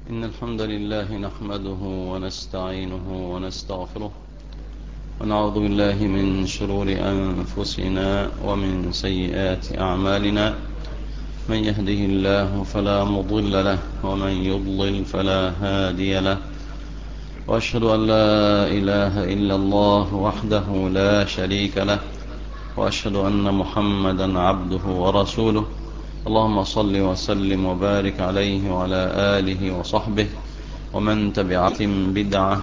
إن الحمد لله نحمده ونستعينه ونستغفره ونعوذ بالله من شرور أنفسنا ومن سيئات أعمالنا من يهده الله فلا مضل له ومن يضلل فلا هادي له وأشهد أن لا إله إلا الله وحده لا شريك له وأشهد أن محمدا عبده ورسوله اللهم صل وسلم وبارك عليه وعلى آله وصحبه ومن تبعت بدعة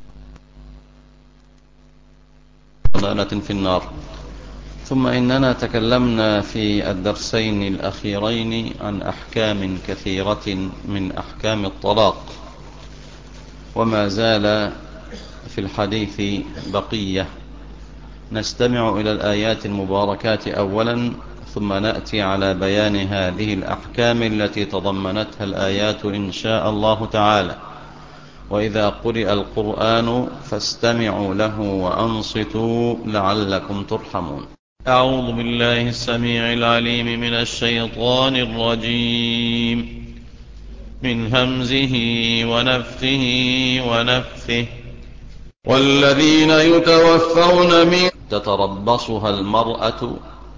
ضلالة في النار ثم إننا تكلمنا في الدرسين الأخيرين عن أحكام كثيرة من أحكام الطلاق وما زال في الحديث بقية نستمع إلى الآيات المباركات أولا ثم نأتي على بيان هذه الأحكام التي تضمنتها الآيات إن شاء الله تعالى وإذا قرئ القرآن فاستمعوا له وأنصتوا لعلكم ترحمون أعوذ بالله السميع العليم من الشيطان الرجيم من همزه ونفثه ونفثه والذين يتوفون من تتربصها المرأة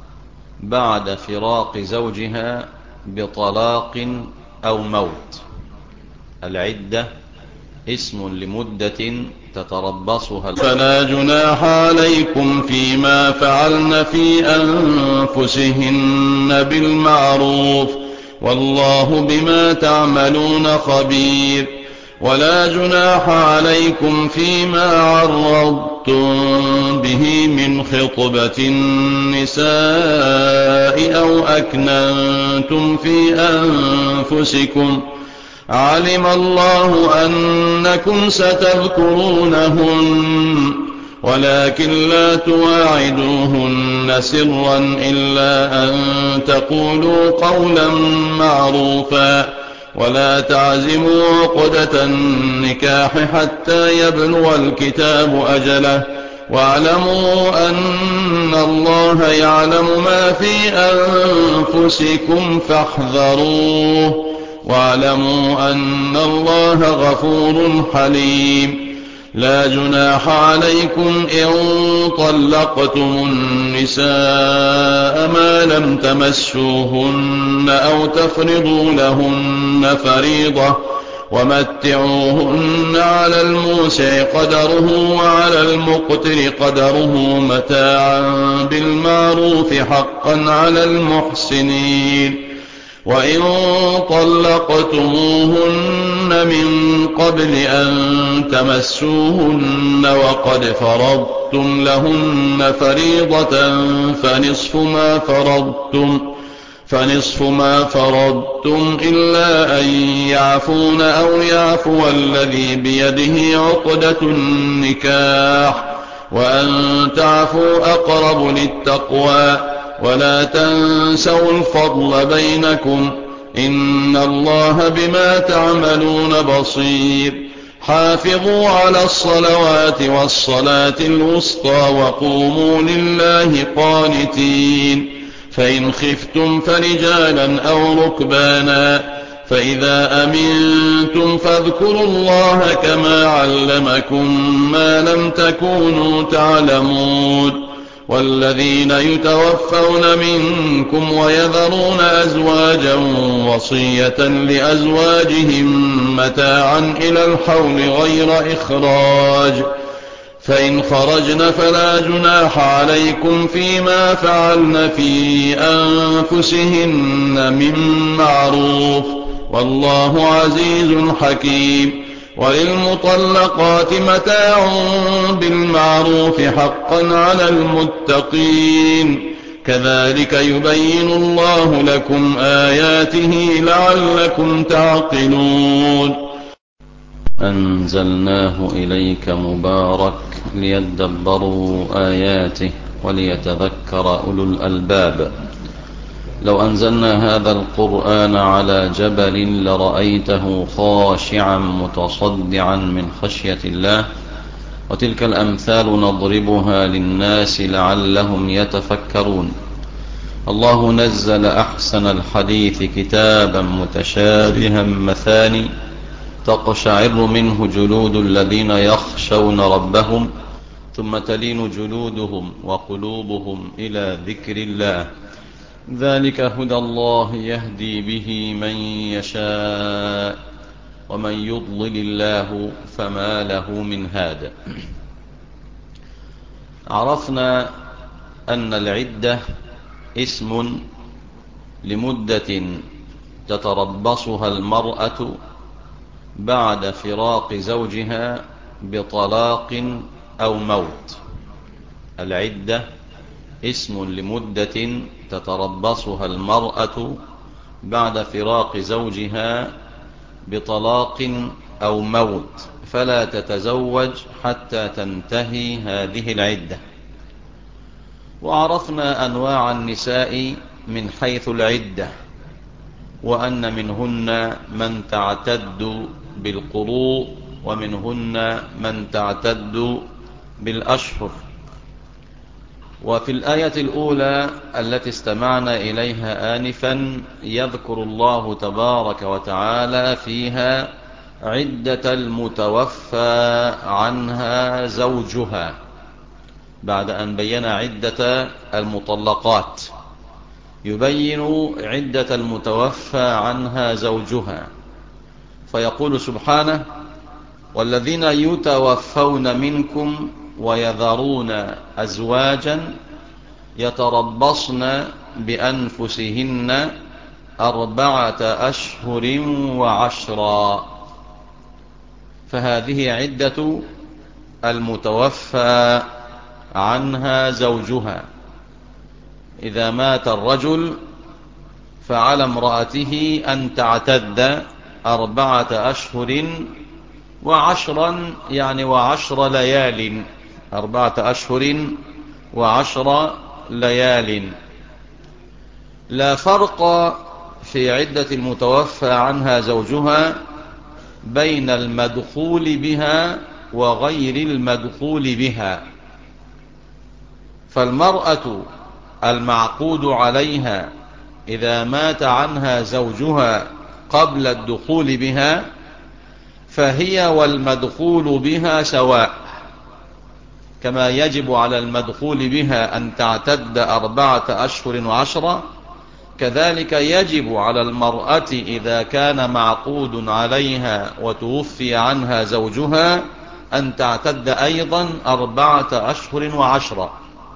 بعد فراق زوجها بطلاق أو موت العدة اسم لمدة تتربصها فلا جناح عليكم فيما فعلن في أنفسهن بالمعروف والله بما تعملون خبير ولا جناح عليكم فيما عرضتم به من خطبة النساء أو أكننتم في أنفسكم علم الله أنكم ستذكرونهن ولكن لا تواعدوهن سرا إلا أن تقولوا قولا معروفا ولا تعزموا عقدة النكاح حتى يبلغ الكتاب أجله واعلموا أن الله يعلم ما في أنفسكم فاحذروه واعلموا أن الله غفور حليم لا جناح عليكم إن طلقتم النساء ما لم تمسوهن أو تفرضوا لهن فريضة ومتعوهن على الموسع قدره وعلى المقتر قدره متاعا بالمعروف حقا على المحسنين وإن طلقتموهن من قبل أن تمسوهن وقد فرضتم لهن فريضة فنصف ما فرضتم فنصف ما فرضتم إلا أن يعفون أو يعفو الذي بيده عقدة النكاح وأن تعفوا أقرب للتقوى ولا تنسوا الفضل بينكم إن الله بما تعملون بصير حافظوا على الصلوات والصلاة الوسطى وقوموا لله قانتين فإن خفتم فرجالا أو ركبانا فإذا أمنتم فاذكروا الله كما علمكم ما لم تكونوا تعلمون والذين يتوفون منكم ويذرون أزواجا وصية لأزواجهم متاعا إلى الحول غير إخراج فإن خرجن فلا جناح عليكم فيما فعلن في أنفسهن من معروف والله عزيز حكيم وللمطلقات متاع بالمعروف حقا على المتقين كذلك يبين الله لكم آياته لعلكم تعقلون أنزلناه إليك مبارك ليدبروا آياته وليتذكر أولو الألباب لو أنزلنا هذا القرآن على جبل لرأيته خاشعا متصدعا من خشية الله وتلك الأمثال نضربها للناس لعلهم يتفكرون الله نزل أحسن الحديث كتابا متشابها مثاني تقشعر منه جلود الذين يخشون ربهم ثم تلين جلودهم وقلوبهم إلى ذكر الله ذلك هدى الله يهدي به من يشاء ومن يضلل الله فما له من هاد عرفنا أن العدة اسم لمدة تتربصها المرأة بعد فراق زوجها بطلاق أو موت العدة اسم لمدة تتربصها المرأة بعد فراق زوجها بطلاق أو موت فلا تتزوج حتى تنتهي هذه العدة وعرفنا أنواع النساء من حيث العدة وأن منهن من تعتد بالقروء ومنهن من تعتد بالأشهر وفي الآية الأولى التي استمعنا إليها آنفا يذكر الله تبارك وتعالى فيها عدة المتوفى عنها زوجها بعد أن بين عدة المطلقات يبين عدة المتوفى عنها زوجها فيقول سبحانه والذين يتوفون منكم ويذرون أزواجا يتربصن بأنفسهن أربعة أشهر وعشرا فهذه عدة المتوفى عنها زوجها إذا مات الرجل فعلى امرأته أن تعتد أربعة أشهر وعشرا يعني وعشر ليال أربعة أشهر وعشر ليال لا فرق في عدة المتوفى عنها زوجها بين المدخول بها وغير المدخول بها فالمرأة المعقود عليها إذا مات عنها زوجها قبل الدخول بها فهي والمدخول بها سواء كما يجب على المدخول بها أن تعتد أربعة أشهر وعشرة كذلك يجب على المرأة إذا كان معقود عليها وتوفي عنها زوجها أن تعتد أيضا أربعة أشهر وعشرة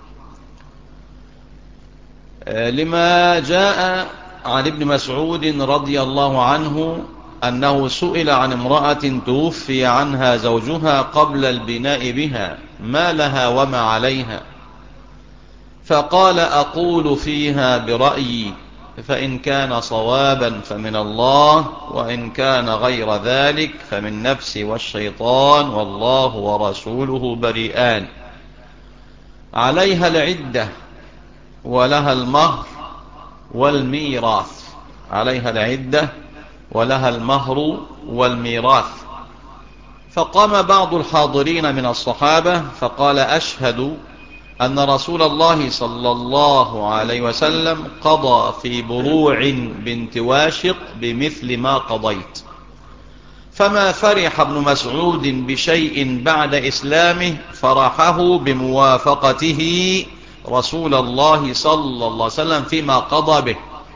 لما جاء عن ابن مسعود رضي الله عنه أنه سئل عن امرأة توفي عنها زوجها قبل البناء بها ما لها وما عليها فقال أقول فيها برأيي فإن كان صوابا فمن الله وإن كان غير ذلك فمن نفسي والشيطان والله ورسوله بريئان عليها العدة ولها المهر والميراث عليها العدة ولها المهر والميراث فقام بعض الحاضرين من الصحابة فقال أشهد أن رسول الله صلى الله عليه وسلم قضى في بروع بنت واشق بمثل ما قضيت فما فرح ابن مسعود بشيء بعد إسلامه فرحه بموافقته رسول الله صلى الله عليه وسلم فيما قضى به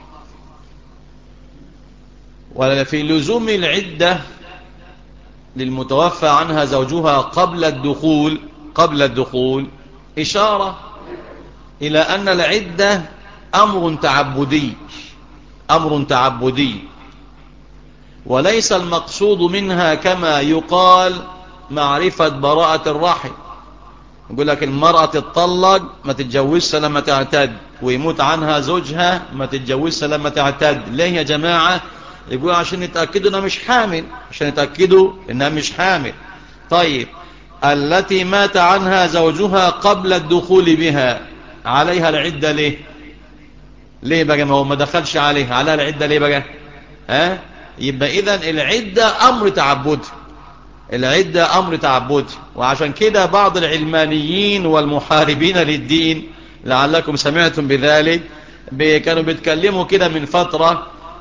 وفي لزوم العدة للمتوفى عنها زوجها قبل الدخول قبل الدخول إشارة إلى أن العدة أمر تعبدي أمر تعبدي وليس المقصود منها كما يقال معرفة براءة الرحم يقول لك المرأة تطلق ما تتجوزش لما تعتد ويموت عنها زوجها ما تتجوزش لما تعتد ليه يا جماعة يقول عشان يتأكدوا انها مش حامل عشان يتأكدوا انها مش حامل طيب التي مات عنها زوجها قبل الدخول بها عليها العدة ليه ليه بقى ما هو ما دخلش عليها عليها العدة ليه بقى ها يبقى اذا العدة امر تعبد العدة امر تعبد وعشان كده بعض العلمانيين والمحاربين للدين لعلكم سمعتم بذلك كانوا بيتكلموا كده من فترة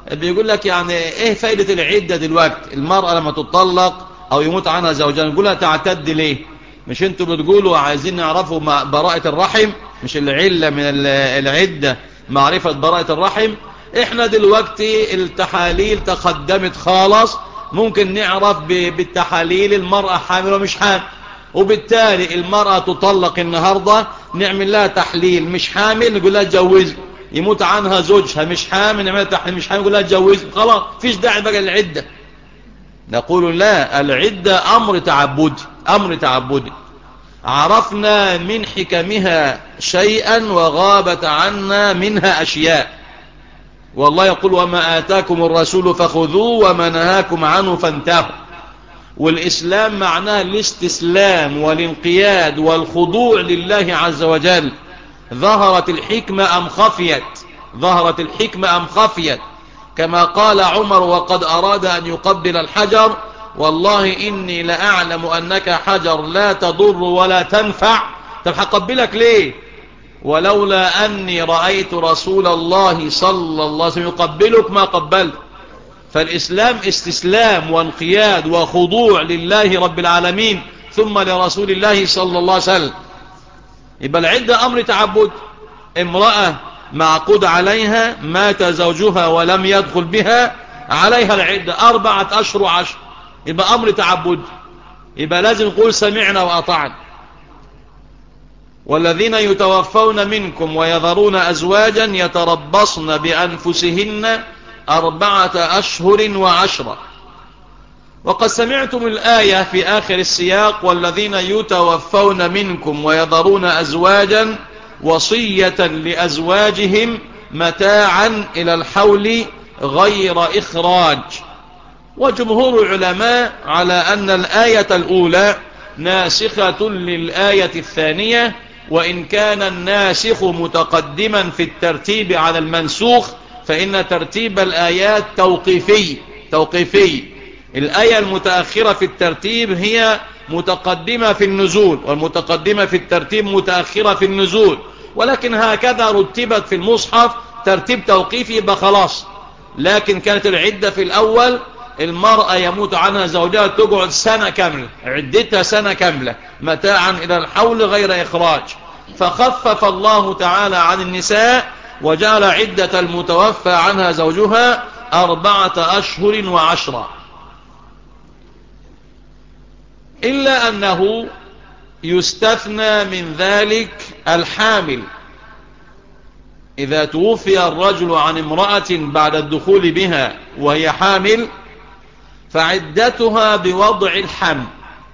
بيقول لك يعني ايه فايدة العدة دلوقتي المرأة لما تطلق او يموت عنها زوجان نقولها تعتد ليه مش انتوا بتقولوا عايزين نعرفوا براءة الرحم مش العلة من العدة معرفة براءة الرحم احنا دلوقتي التحاليل تقدمت خالص ممكن نعرف بالتحاليل المرأة حامل ومش حامل وبالتالي المرأة تطلق النهاردة نعمل لها تحليل مش حامل نقول لها تجوز يموت عنها زوجها مش حامل نعمل لها تحليل مش حامل نقول لها تجوز خلاص فيش داعي بقى للعدة نقول لا العدة أمر تعبدي أمر تعبدي عرفنا من حكمها شيئا وغابت عنا منها أشياء والله يقول وما آتاكم الرسول فخذوه وما نهاكم عنه فانتهوا والإسلام معناه الاستسلام والانقياد والخضوع لله عز وجل ظهرت الحكمة أم خفيت ظهرت الحكمة أم خفيت كما قال عمر وقد أراد أن يقبل الحجر والله إني لأعلم أنك حجر لا تضر ولا تنفع طب هقبلك ليه ولولا أني رأيت رسول الله صلى الله عليه وسلم يقبلك ما قبلت فالإسلام استسلام وانقياد وخضوع لله رب العالمين ثم لرسول الله صلى الله عليه وسلم يبقى العدة أمر تعبد امرأة معقود عليها مات زوجها ولم يدخل بها عليها العدة أربعة أشهر وعشر يبقى أمر تعبد يبقى لازم نقول سمعنا وأطعنا والذين يتوفون منكم ويذرون أزواجا يتربصن بأنفسهن أربعة أشهر وعشرة وقد سمعتم الآية في آخر السياق والذين يتوفون منكم ويذرون أزواجا وصية لأزواجهم متاعا إلى الحول غير إخراج وجمهور العلماء على أن الآية الأولى ناسخة للآية الثانية وإن كان الناسخ متقدما في الترتيب على المنسوخ فإن ترتيب الآيات توقيفي توقيفي الآية المتأخرة في الترتيب هي متقدمة في النزول والمتقدمة في الترتيب متأخرة في النزول ولكن هكذا رتبت في المصحف ترتيب توقيفي بخلاص لكن كانت العدة في الأول المرأة يموت عنها زوجها تقعد سنة كاملة عدتها سنة كاملة متاعا إلى الحول غير إخراج فخفف الله تعالى عن النساء وجعل عدة المتوفى عنها زوجها أربعة أشهر وعشرة إلا أنه يستثنى من ذلك الحامل إذا توفي الرجل عن امرأة بعد الدخول بها وهي حامل فعدتها بوضع الحمل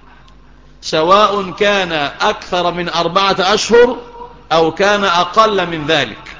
سواء كان أكثر من أربعة أشهر أو كان أقل من ذلك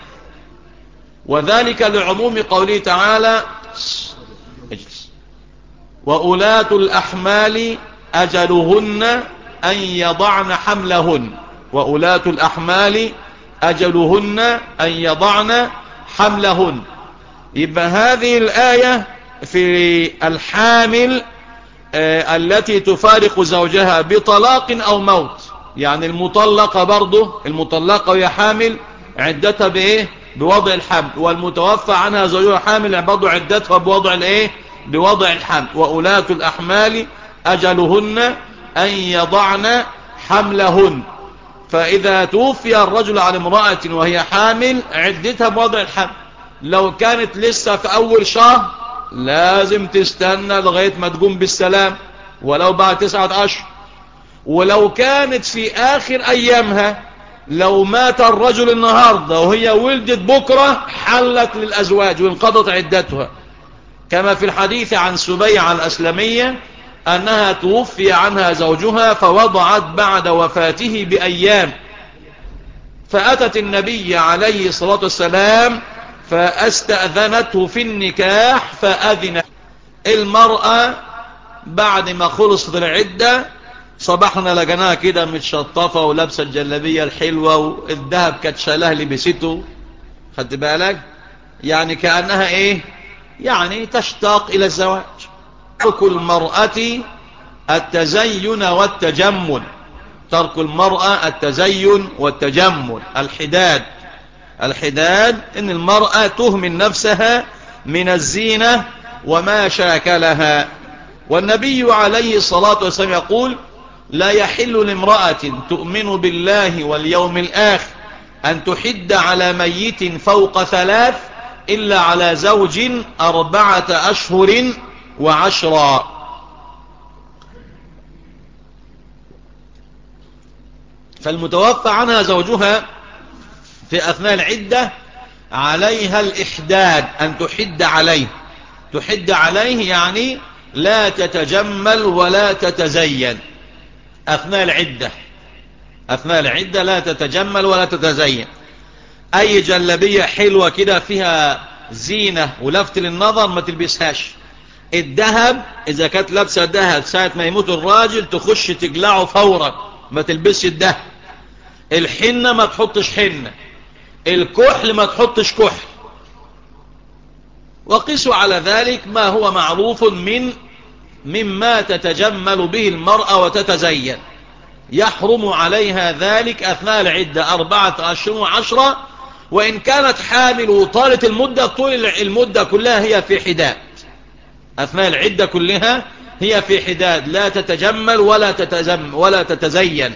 وذلك لعموم قوله تعالى اجلس وأولاة الأحمال أجلهن أن يضعن حملهن وأولاة الأحمال أجلهن أن يضعن حملهن يبقى هذه الآية في الحامل آه التي تفارق زوجها بطلاق أو موت يعني المطلقة برضه المطلقة وهي حامل عدتها بإيه بوضع الحمل والمتوفى عنها زوجها حامل برضه عدتها بوضع الإيه بوضع الحمل وأولاة الأحمال أجلهن أن يضعن حملهن فإذا توفي الرجل عن امرأة وهي حامل عدتها بوضع الحمل لو كانت لسه في أول شهر لازم تستنى لغاية ما تقوم بالسلام ولو بعد تسعة أشهر ولو كانت في آخر أيامها لو مات الرجل النهاردة وهي ولدت بكرة حلت للأزواج وانقضت عدتها كما في الحديث عن سبيعة الأسلمية أنها توفي عنها زوجها فوضعت بعد وفاته بأيام فأتت النبي عليه الصلاة والسلام فاستأذنته في النكاح فأذن المرأة بعد ما خلصت العدة صبحنا لقناها كده متشطفة ولابسة الجلبية الحلوة والذهب كانت شالها لبسته خدت بالك يعني كأنها ايه يعني تشتاق الى الزواج ترك المرأة التزين والتجمل ترك المرأة التزين والتجمل الحداد الحداد ان المرأة تهمل نفسها من الزينة وما شاكلها والنبي عليه الصلاة والسلام يقول لا يحل لامرأة تؤمن بالله واليوم الآخر أن تحد على ميت فوق ثلاث إلا على زوج أربعة أشهر وعشرا فالمتوفى عنها زوجها في أثناء العدة عليها الإحداد أن تحد عليه تحد عليه يعني لا تتجمل ولا تتزين أثناء العدة أثناء العدة لا تتجمل ولا تتزين أي جلبية حلوة كده فيها زينة ولفت للنظر ما تلبسهاش الذهب إذا كانت لابسة ذهب ساعة ما يموت الراجل تخش تقلعه فورا ما تلبسش الذهب الحنة ما تحطش حنة الكحل ما تحطش كحل وقسوا على ذلك ما هو معروف من مما تتجمل به المرأة وتتزين يحرم عليها ذلك أثناء العدة أربعة أشهر وعشرة وإن كانت حامل وطالة المدة طول المدة كلها هي في حداد أثناء العدة كلها هي في حداد لا تتجمل ولا تتزم ولا تتزين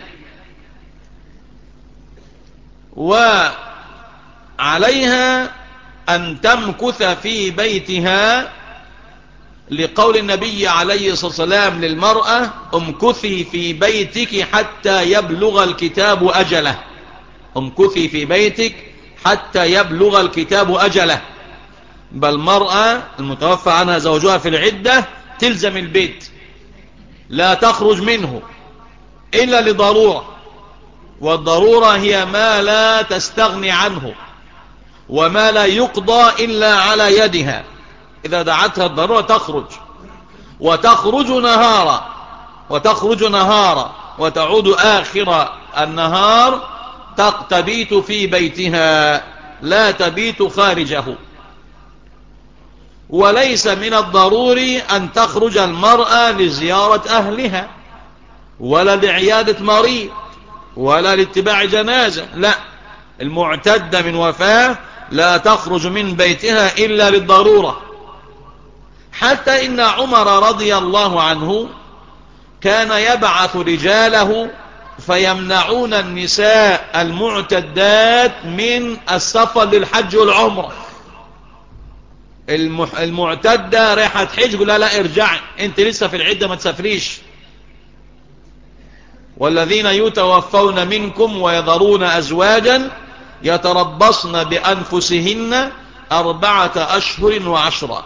وعليها أن تمكث في بيتها لقول النبي عليه الصلاة والسلام للمرأة امكثي في بيتك حتى يبلغ الكتاب أجله امكثي في بيتك حتى يبلغ الكتاب أجله بل مرأة المتوفى عنها زوجها في العدة تلزم البيت لا تخرج منه إلا لضرورة والضرورة هي ما لا تستغني عنه وما لا يقضى إلا على يدها إذا دعتها الضرورة تخرج وتخرج نهارا وتخرج نهارا وتعود آخر النهار تبيت في بيتها لا تبيت خارجه وليس من الضروري أن تخرج المرأة لزيارة أهلها ولا لعيادة مريض ولا لاتباع جنازة لا المعتدة من وفاة لا تخرج من بيتها إلا للضرورة حتى إن عمر رضي الله عنه كان يبعث رجاله فيمنعون النساء المعتدات من السفر للحج والعمرة المعتدة رايحة حج قول لا ارجعي انت لسه في العدة ما تسافريش والذين يتوفون منكم ويذرون أزواجا يتربصن بأنفسهن أربعة أشهر وعشرة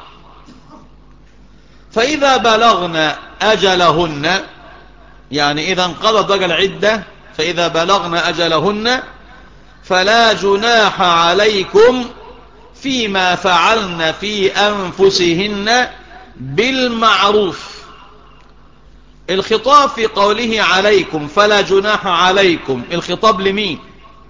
فإذا بلغن أجلهن يعني إذا انقضت وجه العدة فإذا بلغن أجلهن فلا جناح عليكم فيما فعلن في أنفسهن بالمعروف الخطاب في قوله عليكم فلا جناح عليكم الخطاب لمين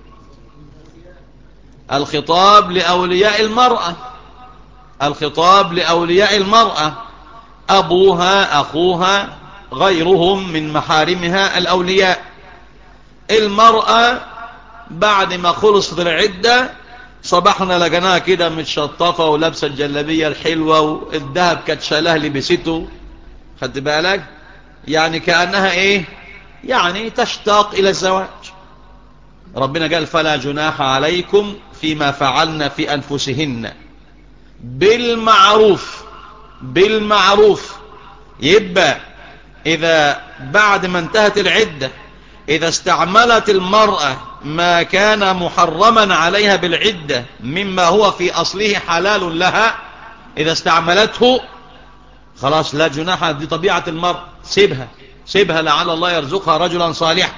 الخطاب لأولياء المرأة الخطاب لأولياء المرأة أبوها أخوها غيرهم من محارمها الأولياء المرأة بعد ما خلصت العدة صبحنا لقناها كده متشطفة ولابسة الجلبية الحلوة والذهب كانت شالها لبسته خدت بالك يعني كأنها ايه يعني تشتاق الى الزواج ربنا قال فلا جناح عليكم فيما فعلن في انفسهن بالمعروف بالمعروف يبقى اذا بعد ما انتهت العدة اذا استعملت المرأة ما كان محرما عليها بالعدة مما هو في اصله حلال لها اذا استعملته خلاص لا جناح دي طبيعة المرأة سيبها سيبها لعل الله يرزقها رجلا صالحا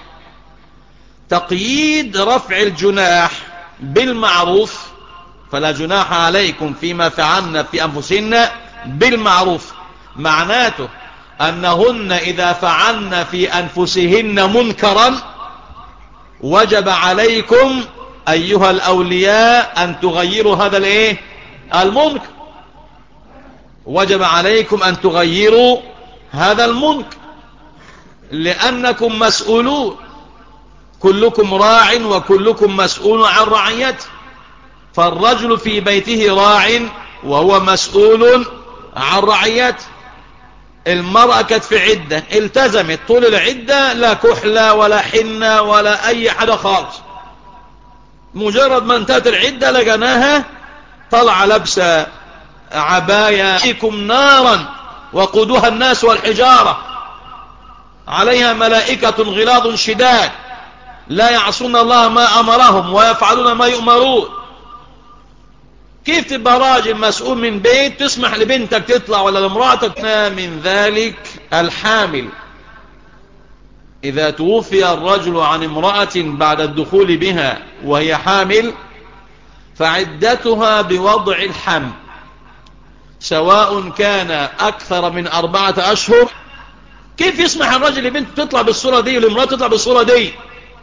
تقييد رفع الجناح بالمعروف فلا جناح عليكم فيما فعلنا في أنفسنا بالمعروف معناته أنهن إذا فعلن في أنفسهن منكرا وجب عليكم أيها الأولياء أن تغيروا هذا الايه المنكر وجب عليكم أن تغيروا هذا المنكر لأنكم مسؤولون كلكم راع وكلكم مسؤول عن رعيته فالرجل في بيته راع وهو مسؤول عن رعيته المرأة كانت في عدة التزمت طول العدة لا كحلة ولا حنة ولا أي حاجة خالص مجرد ما انتهت العدة لقناها طلع لبسة عباية فيكم نارا وقودها الناس والحجارة عليها ملائكة غلاظ شداد لا يعصون الله ما أمرهم ويفعلون ما يؤمرون كيف تبقى راجل مسؤول من بيت تسمح لبنتك تطلع ولا لامرأتك من ذلك الحامل إذا توفي الرجل عن امرأة بعد الدخول بها وهي حامل فعدتها بوضع الحمل سواء كان أكثر من أربعة أشهر كيف يسمح الرجل لبنته تطلع بالصورة دي والامرأة تطلع بالصورة دي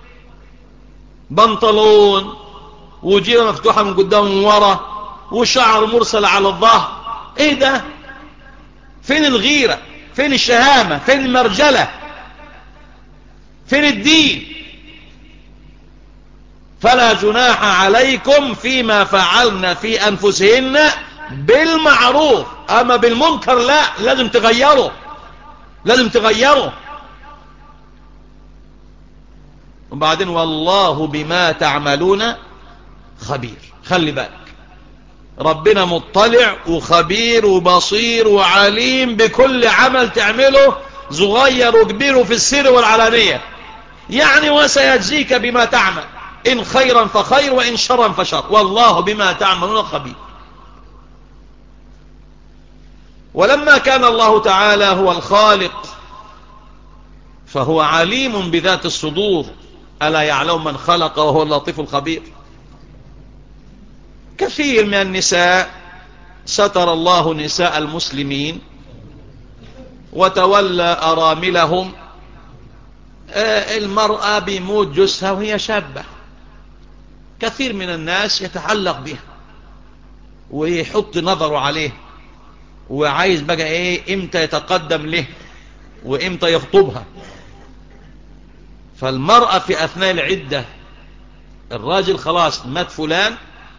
بنطلون وجيبه مفتوحة من قدام ومن ورا وشعر مرسل على الظهر ايه ده فين الغيرة فين الشهامة فين المرجلة فين الدين فلا جناح عليكم فيما فعلنا في أنفسهن بالمعروف أما بالمنكر لا لازم تغيره لازم تغيره وبعدين والله بما تعملون خبير خلي بالك ربنا مطلع وخبير وبصير وعليم بكل عمل تعمله صغير وكبير في السر والعلانية يعني وسيجزيك بما تعمل إن خيرا فخير وإن شرا فشر والله بما تعملون خبير ولما كان الله تعالى هو الخالق فهو عليم بذات الصدور ألا يعلم من خلق وهو اللطيف الخبير كثير من النساء ستر الله نساء المسلمين وتولى أراملهم المرأة بيموت جثها وهي شابة كثير من الناس يتعلق بها ويحط نظره عليه وعايز بقى ايه امتى يتقدم له وامتى يخطبها فالمرأة في اثناء العدة الراجل خلاص مات فلان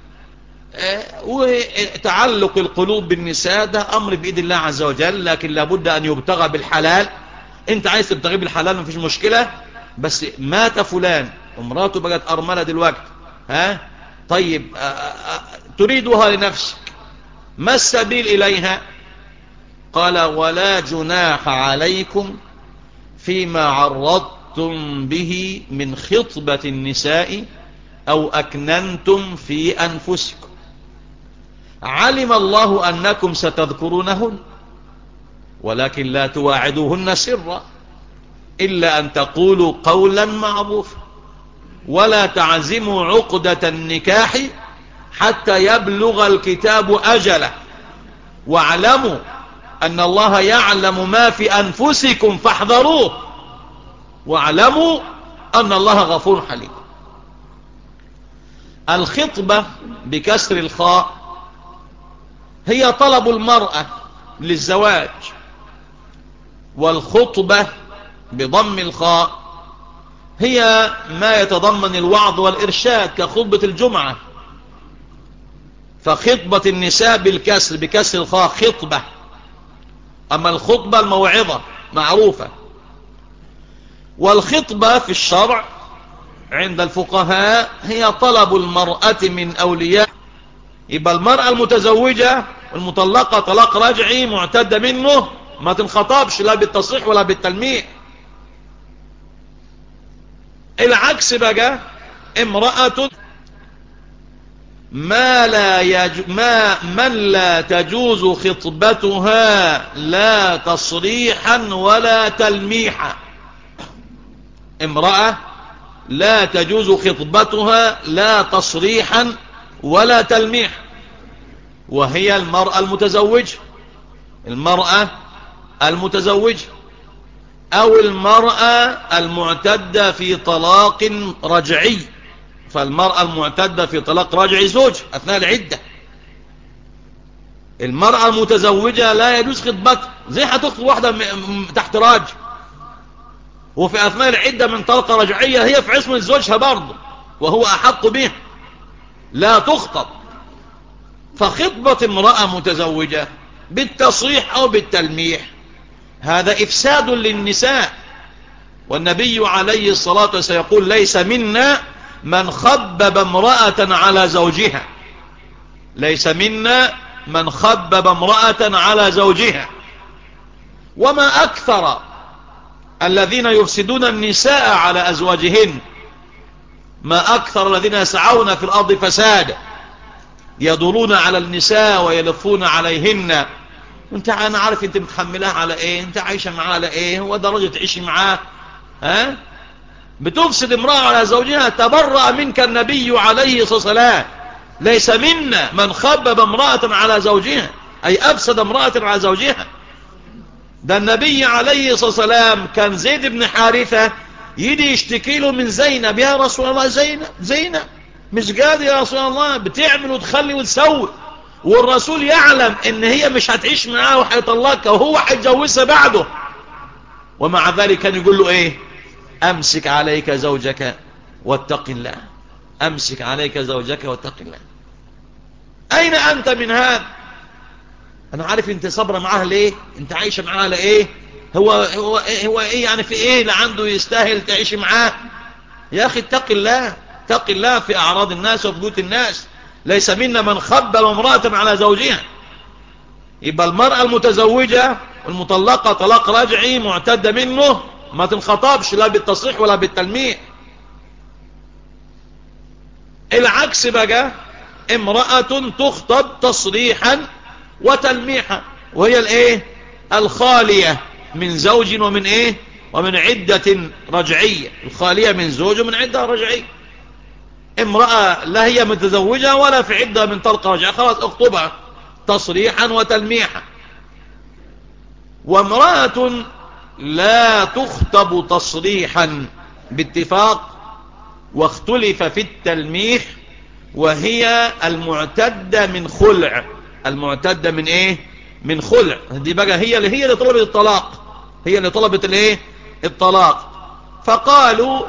وتعلق القلوب بالنساء ده امر بايد الله عز وجل لكن لابد ان يبتغى بالحلال انت عايز تبتغي بالحلال مفيش مشكلة بس مات فلان ومراته بقت ارملة دلوقتي ها طيب آآ آآ تريدها لنفسك ما السبيل اليها قال ولا جناح عليكم فيما عرضتم به من خطبة النساء او اكننتم في انفسكم علم الله انكم ستذكرونهن ولكن لا تواعدوهن سرا الا ان تقولوا قولا معروفا ولا تعزموا عقدة النكاح حتى يبلغ الكتاب اجله واعلموا ان الله يعلم ما في انفسكم فاحذروه واعلموا ان الله غفور حليم الخطبة بكسر الخاء هي طلب المرأة للزواج والخطبة بضم الخاء هي ما يتضمن الوعظ والإرشاد كخطبة الجمعة فخطبة النساء بالكسر بكسر الخاء خطبة أما الخطبة الموعظة معروفة والخطبة في الشرع عند الفقهاء هي طلب المرأة من أولياء يبقى المرأة المتزوجة المطلقة طلاق رجعي معتدة منه ما تنخطبش لا بالتصريح ولا بالتلميح العكس بقى امرأة ما لا يج... ما من لا تجوز خطبتها لا تصريحا ولا تلميحا امرأة لا تجوز خطبتها لا تصريحا ولا تلميح وهي المرأة المتزوجة المرأة المتزوجة او المرأة المعتدة في طلاق رجعي فالمرأة المعتدة في طلاق رجعي زوج اثناء العدة المرأة المتزوجة لا يجوز خطبتها زي هتخطب واحدة تحت راج وفي اثناء العدة من طلقة رجعية هي في عصمة زوجها برضه وهو احق بها لا تخطب فخطبة امرأة متزوجة بالتصريح او بالتلميح هذا افساد للنساء والنبي عليه الصلاة والسلام يقول ليس منا من خبب امرأة على زوجها ليس منا من خبب امرأة على زوجها وما أكثر الذين يفسدون النساء على أزواجهن ما أكثر الذين يسعون في الأرض فسادا يدورون على النساء ويلفون عليهن انت انا عارف انت متحملها على ايه انت عايشة معاه على ايه هو درجة تعيشي معاه ها بتفسد امرأة على زوجها تبرأ منك النبي عليه الصلاة والسلام ليس منا من خبب امرأة على زوجها أي أفسد امرأة على زوجها ده النبي عليه الصلاة والسلام كان زيد بن حارثة يدي يشتكي له من زينب يا رسول الله زينب زينب مش قادر يا رسول الله بتعمل وتخلي وتسوي والرسول يعلم ان هي مش هتعيش معاه وهيطلقها وهو هيتجوزها بعده ومع ذلك كان يقول له ايه امسك عليك زوجك واتق الله امسك عليك زوجك واتق الله اين انت من هذا انا عارف انت صبرة معاه ليه انت عايشة معاه لايه هو هو هو ايه يعني في ايه اللي عنده يستاهل تعيش معاه يا اخي اتق الله اتق الله في اعراض الناس وفي بيوت الناس ليس منا من خبل امرأة على زوجها يبقى المرأة المتزوجة المطلقة طلاق رجعي معتدة منه ما تنخطبش لا بالتصريح ولا بالتلميح العكس بقى امرأة تخطب تصريحا وتلميحا وهي الايه الخالية من زوج ومن ايه ومن عدة رجعية الخالية من زوج ومن عدة رجعية امرأة لا هي متزوجة ولا في عدة من طلقة رجعية خلاص اخطبها تصريحا وتلميحا وامرأة لا تخطب تصريحا باتفاق واختلف في التلميح وهي المعتدة من خلع المعتدة من ايه من خلع دي بقى هي اللي هي اللي طلبت الطلاق هي اللي طلبت الايه الطلاق فقالوا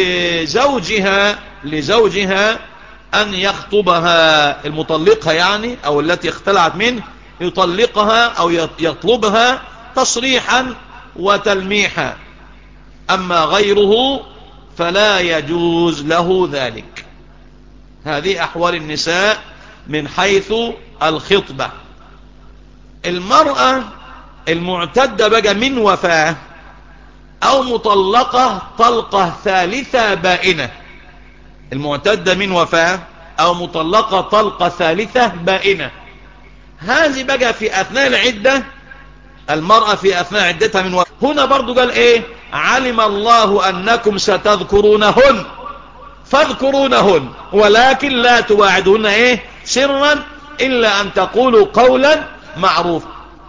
لزوجها لزوجها ان يخطبها المطلقها يعني او التي اختلعت منه يطلقها او يطلبها تصريحا وتلميحا اما غيره فلا يجوز له ذلك هذه احوال النساء من حيث الخطبة المرأة المعتدة بقى من وفاة او مطلقة طلقة ثالثة بائنة المعتدة من وفاة او مطلقة طلقة ثالثة بائنة هذه بقى في اثناء العدة المرأة في اثناء عدتها من وفاة هنا برضو قال ايه علم الله انكم ستذكرونهن فاذكرونهن ولكن لا تواعدون ايه سرا الا ان تقولوا قولا معروفا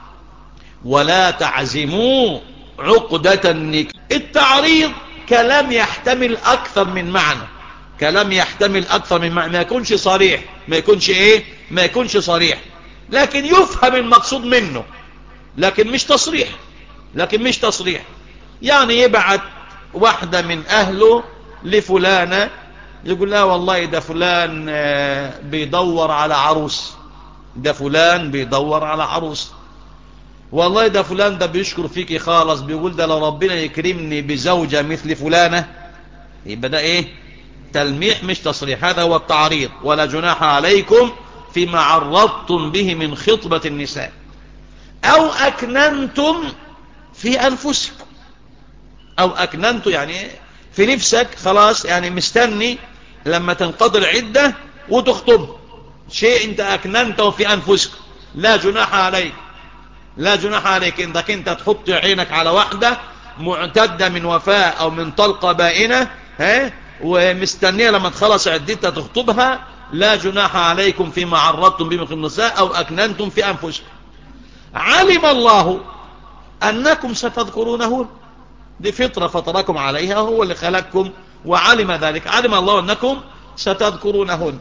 ولا تعزموا عقدة النكاح التعريض كلام يحتمل اكثر من معنى كلام يحتمل اكثر من معنى ما يكونش صريح ما يكونش ايه ما يكونش صريح لكن يفهم المقصود منه لكن مش تصريح لكن مش تصريح يعني يبعت واحدة من اهله لفلانة يقول لا والله ده فلان بيدور على عروس ده فلان بيدور على عروس والله ده فلان ده بيشكر فيكي خالص بيقول ده لو ربنا يكرمني بزوجة مثل فلانة يبقى ده ايه تلميح مش تصريح هذا هو التعريض ولا جناح عليكم فيما عرضتم به من خطبة النساء او اكننتم في انفسكم او اكننتم يعني في نفسك خلاص يعني مستني لما تنقضي العدة وتخطب شيء انت اكننته في انفسكم لا جناح عليك لا جناح عليك انك انت تحط عينك على واحدة معتدة من وفاة او من طلقة بائنة ها ومستنية لما تخلص عدتها تخطبها لا جناح عليكم فيما عرضتم به من النساء او اكننتم في انفسكم علم الله انكم ستذكرونه دي فطرة فطركم عليها هو اللي خلقكم وعلم ذلك علم الله انكم ستذكرونهن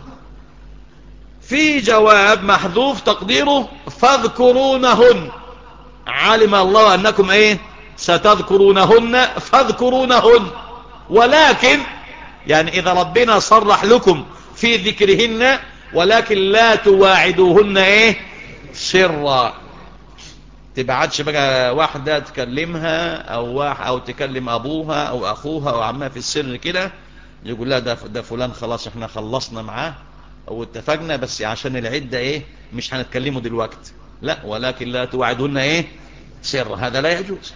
في جواب محذوف تقديره فاذكرونهن علم الله انكم ايه ستذكرونهن فاذكرونهن ولكن يعني اذا ربنا صرح لكم في ذكرهن ولكن لا تواعدوهن ايه سرا تبعتش بقى واحدة تكلمها او واحد او تكلم ابوها او اخوها او عمها في السر كده يقول لها ده, ده فلان خلاص احنا خلصنا معاه او اتفقنا بس عشان العدة ايه مش هنتكلمه دلوقتي لا ولكن لا توعدهن ايه سر هذا لا يجوز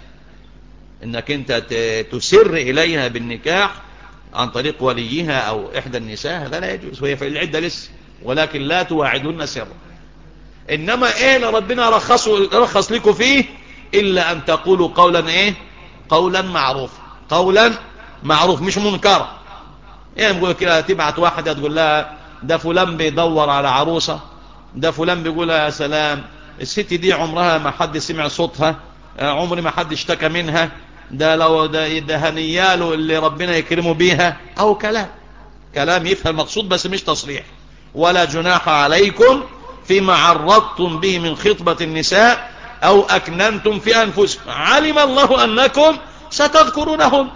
انك انت تسر اليها بالنكاح عن طريق وليها او احدى النساء هذا لا يجوز وهي في العدة لسه ولكن لا توعدهن سرا انما ايه اللي ربنا رخصوا رخص لكم فيه الا ان تقولوا قولا ايه قولا معروف قولا معروف مش منكر يعني نقول كده تبعت واحدة تقول لها ده فلان بيدور على عروسة ده فلان بيقول يا سلام الست دي عمرها ما حد سمع صوتها عمري ما حد اشتكى منها ده لو ده, ده هنياله اللي ربنا يكرمه بيها او كلام كلام يفهم المقصود بس مش تصريح ولا جناح عليكم فيما عرضتم به من خطبة النساء او اكننتم في انفسكم علم الله انكم ستذكرونهم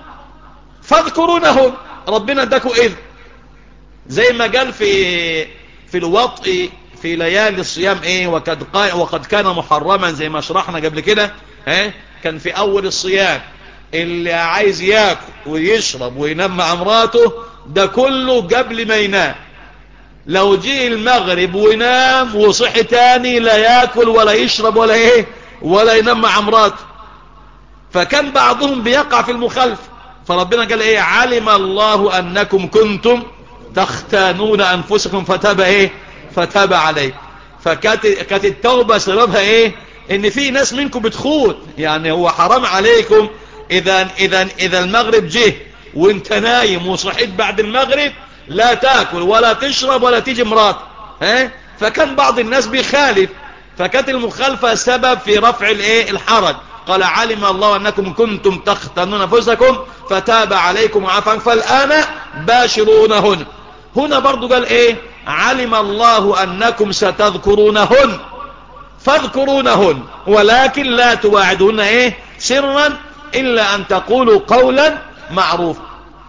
فاذكرونهم ربنا اداكوا اذن زي ما قال في في الوطء في ليالي الصيام ايه وقد, وقد كان محرما زي ما شرحنا قبل كده اه كان في اول الصيام اللي عايز ياكل ويشرب وينام مع امراته ده كله قبل ما ينام لو جه المغرب وينام وصحي تاني لا ياكل ولا يشرب ولا ايه ولا ينام مع امراته فكان بعضهم بيقع في المخالفة فربنا قال ايه علم الله انكم كنتم تختانون انفسكم فتاب ايه فتاب عليه فكانت كانت التوبة سببها ايه ان في ناس منكم بتخون يعني هو حرام عليكم اذا اذا اذا المغرب جه وانت نايم وصحيت بعد المغرب لا تاكل ولا تشرب ولا تيجي مرات ها فكان بعض الناس بيخالف فكانت المخالفة سبب في رفع الايه الحرج قال علم الله انكم كنتم تختنون انفسكم فتاب عليكم وعفا فالان باشرونهن هنا برضو قال ايه علم الله انكم ستذكرونهن فاذكرونهن ولكن لا تواعدهن ايه سرا الا ان تقولوا قولا معروفا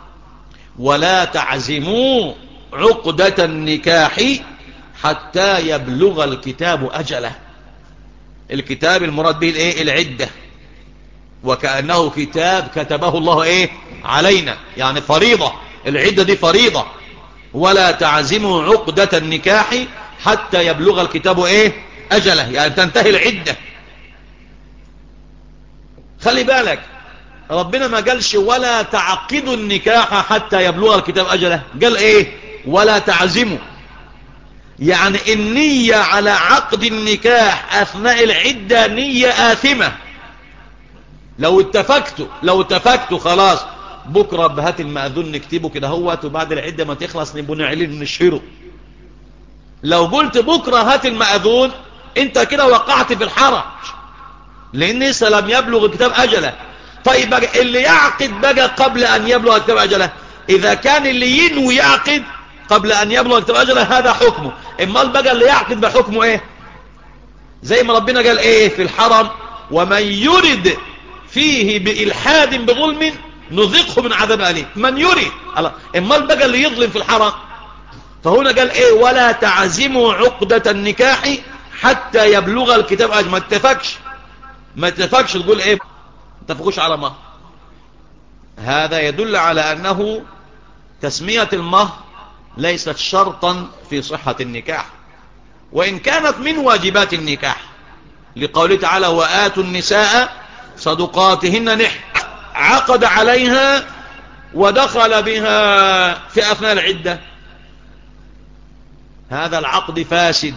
ولا تعزموا عقدة النكاح حتى يبلغ الكتاب أجله الكتاب المراد به الايه العدة وكأنه كتاب كتبه الله ايه علينا يعني فريضة العدة دي فريضة ولا تعزموا عقدة النكاح حتى يبلغ الكتاب ايه اجله يعني تنتهي العدة خلي بالك ربنا ما قالش ولا تعقدوا النكاح حتى يبلغ الكتاب أجله قال ايه ولا تعزموا يعني النية على عقد النكاح أثناء العدة نية آثمة لو اتفقتوا لو اتفقتوا خلاص بكرة بهات المأذون نكتبه كده هوت وبعد العدة ما تخلص نبقى نعلن نشهره لو قلت بكرة هات المأذون انت كده وقعت في الحرج لان لسه لم يبلغ الكتاب أجله طيب بقى اللي يعقد بقى قبل أن يبلغ الكتاب أجله إذا كان اللي ينوي يعقد قبل أن يبلغ الكتاب أجله هذا حكمه إما بقى اللي يعقد بحكمه إيه زي ما ربنا قال إيه في الحرم ومن يرد فيه بإلحاد بظلم نذقه من عذاب أليم من يريد إما بقى اللي يظلم في الحرم فهنا قال إيه ولا تعزموا عقدة النكاح حتى يبلغ الكتاب أجل ما اتفقش ما اتفقش تقول إيه اتفقوش على مهر هذا يدل على أنه تسمية المهر ليست شرطا في صحة النكاح وإن كانت من واجبات النكاح لقوله تعالى وآتوا النساء صدقاتهن نح عقد عليها ودخل بها في أثناء العدة هذا العقد فاسد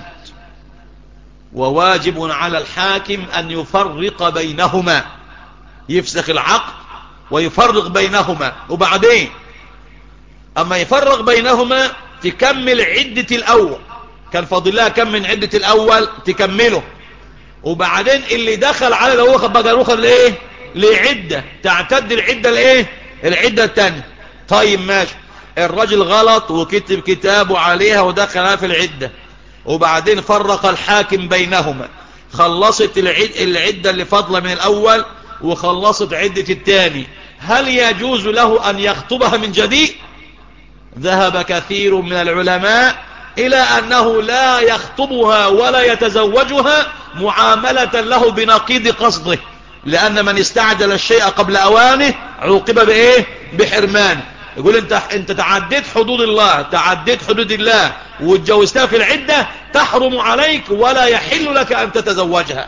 وواجب على الحاكم أن يفرق بينهما يفسخ العقد ويفرق بينهما وبعدين اما يفرق بينهما تكمل عدة الاول كان فاضل لها كم من عدة الاول تكمله وبعدين اللي دخل على لو واخد بقى واخد لايه لعدة تعتد العدة لايه العدة التانية طيب ماشي الرجل غلط وكتب كتابه عليها ودخلها في العدة وبعدين فرق الحاكم بينهما خلصت العدة اللي فضل من الاول وخلصت عدة التاني هل يجوز له أن يخطبها من جديد ذهب كثير من العلماء إلى أنه لا يخطبها ولا يتزوجها معاملة له بنقيض قصده لأن من استعجل الشيء قبل أوانه عوقب بإيه بحرمان يقول انت انت تعديت حدود الله تعديت حدود الله واتجوزتها في العدة تحرم عليك ولا يحل لك أن تتزوجها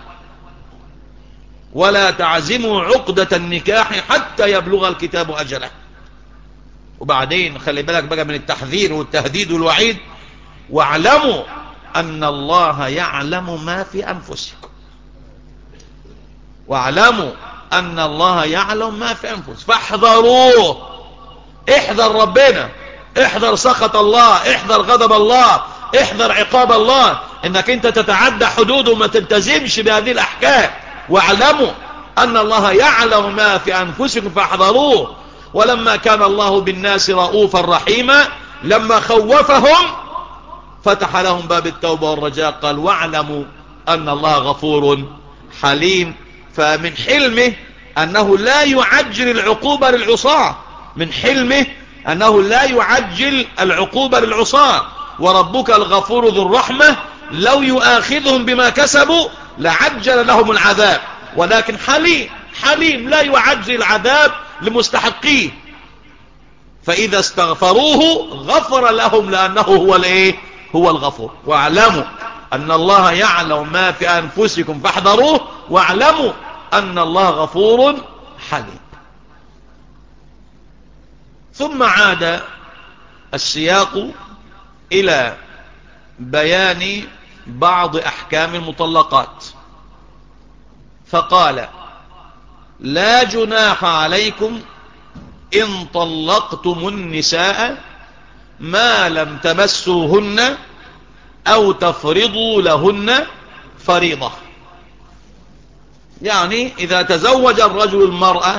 ولا تعزموا عقدة النكاح حتى يبلغ الكتاب أجله وبعدين خلي بالك بقى من التحذير والتهديد والوعيد واعلموا أن الله يعلم ما في أنفسكم واعلموا أن الله يعلم ما في أنفسكم فاحذروه احذر ربنا احذر سخط الله احذر غضب الله احذر عقاب الله انك انت تتعدى حدوده وما تلتزمش بهذه الاحكام واعلموا ان الله يعلم ما في انفسكم فاحذروه ولما كان الله بالناس رؤوفا رحيما لما خوفهم فتح لهم باب التوبة والرجاء قال واعلموا ان الله غفور حليم فمن حلمه انه لا يعجل العقوبة للعصاة من حلمه أنه لا يعجل العقوبة للعصاة وربك الغفور ذو الرحمة لو يؤاخذهم بما كسبوا لعجل لهم العذاب ولكن حليم حليم لا يعجل العذاب لمستحقيه فإذا استغفروه غفر لهم لأنه هو الايه هو الغفور واعلموا أن الله يعلم ما في أنفسكم فاحذروه واعلموا أن الله غفور حليم ثم عاد السياق إلى بيان بعض أحكام المطلقات فقال لا جناح عليكم إن طلقتم النساء ما لم تمسوهن أو تفرضوا لهن فريضة يعني إذا تزوج الرجل المرأة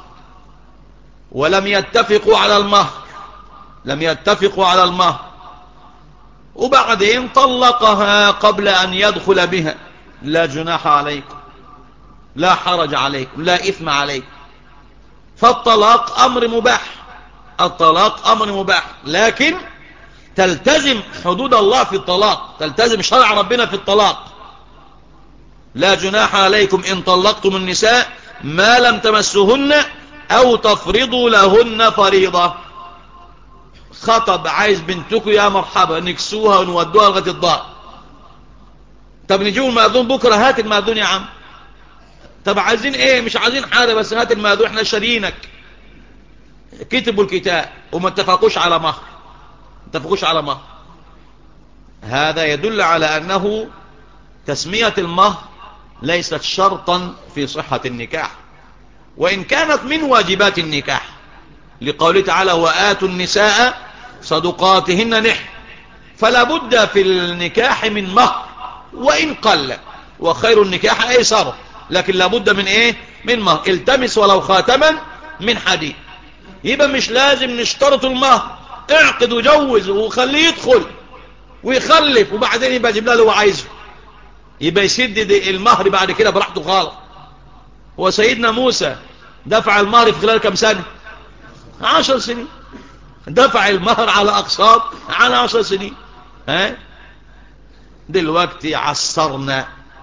ولم يتفقوا على المهر لم يتفقوا على المهر وبعدين طلقها قبل أن يدخل بها لا جناح عليكم لا حرج عليكم لا إثم عليكم فالطلاق أمر مباح الطلاق أمر مباح لكن تلتزم حدود الله في الطلاق تلتزم شرع ربنا في الطلاق لا جناح عليكم إن طلقتم النساء ما لم تمسهن أو تفرضوا لهن فريضة خطب عايز بنتكم يا مرحبا نكسوها ونودوها لغاية الدار طب نجيب المأذون بكرة هات المأذون يا عم طب عايزين ايه مش عايزين حاجة بس هات المأذون احنا شارينك كتبوا الكتاب وما اتفقوش على مهر اتفقوش على مهر هذا يدل على أنه تسمية المهر ليست شرطا في صحة النكاح وإن كانت من واجبات النكاح لقوله تعالى وآتوا النساء صدقاتهن نح فلا بد في النكاح من مهر وإن قل وخير النكاح أيسر لكن لا بد من إيه من مهر التمس ولو خاتما من حديد يبقى مش لازم نشترط المهر اعقد وجوز وخليه يدخل ويخلف وبعدين يبقى يجيب له اللي هو عايزه يبقى يسدد المهر بعد كده براحته خالص هو سيدنا موسى دفع المهر في خلال كم سنة عشر سنين دفع المهر على أقساط على عشر سنين ها دلوقتي عصرنا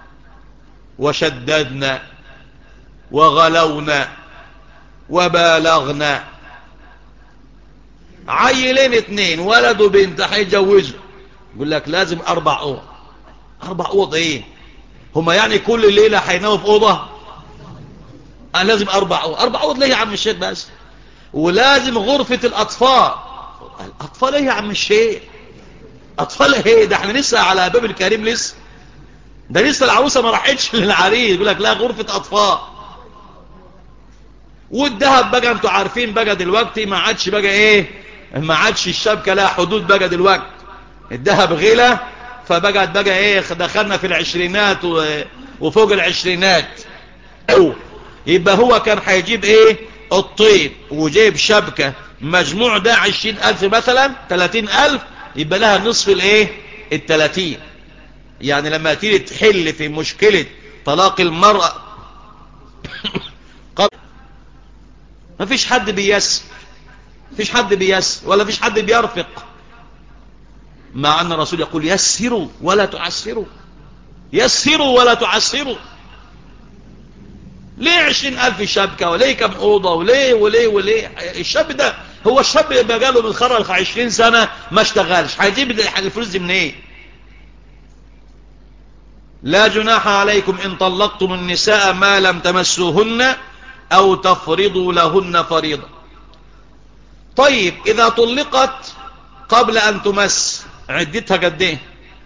وشددنا وغلونا وبالغنا عيلين اتنين ولد وبنت هيتجوزوا يقول لك لازم اربع اوض اربع اوض ايه هما يعني كل ليلة هيناموا في اوضة أنا لازم أربع أوض أربع أوض ليه يا عم الشيخ بس ولازم غرفة الأطفال الأطفال ايه يا عم الشيخ أطفال ايه ده احنا لسه على باب الكريم لسه ده لسه العروسة ما راحتش للعريس يقول لك لا غرفة أطفال والذهب بقى انتوا عارفين بقى دلوقتي ما عادش بقى ايه ما عادش الشبكة لها حدود بقى دلوقتي الذهب غلى فبقت بقى ايه دخلنا في العشرينات وفوق العشرينات يبقى هو كان هيجيب ايه الطيب وجيب شبكة مجموع ده عشرين الف مثلا تلاتين الف يبقى لها نصف الايه التلاتين يعني لما تيجي تحل في مشكلة طلاق المرأة ما فيش حد بيس فيش حد بيس ولا فيش حد بيرفق مع أن الرسول يقول يسروا ولا تعسروا يسروا ولا تعسروا ليه عشرين ألف شبكة وليه كم أوضة وليه وليه وليه الشاب ده هو الشاب يبقى جاله من خرج عشرين سنة ما اشتغلش هيجيب الفلوس دي منين ايه لا جناح عليكم إن طلقتم النساء ما لم تمسوهن أو تفرضوا لهن فريضة طيب إذا طلقت قبل أن تمس عدتها قد ايه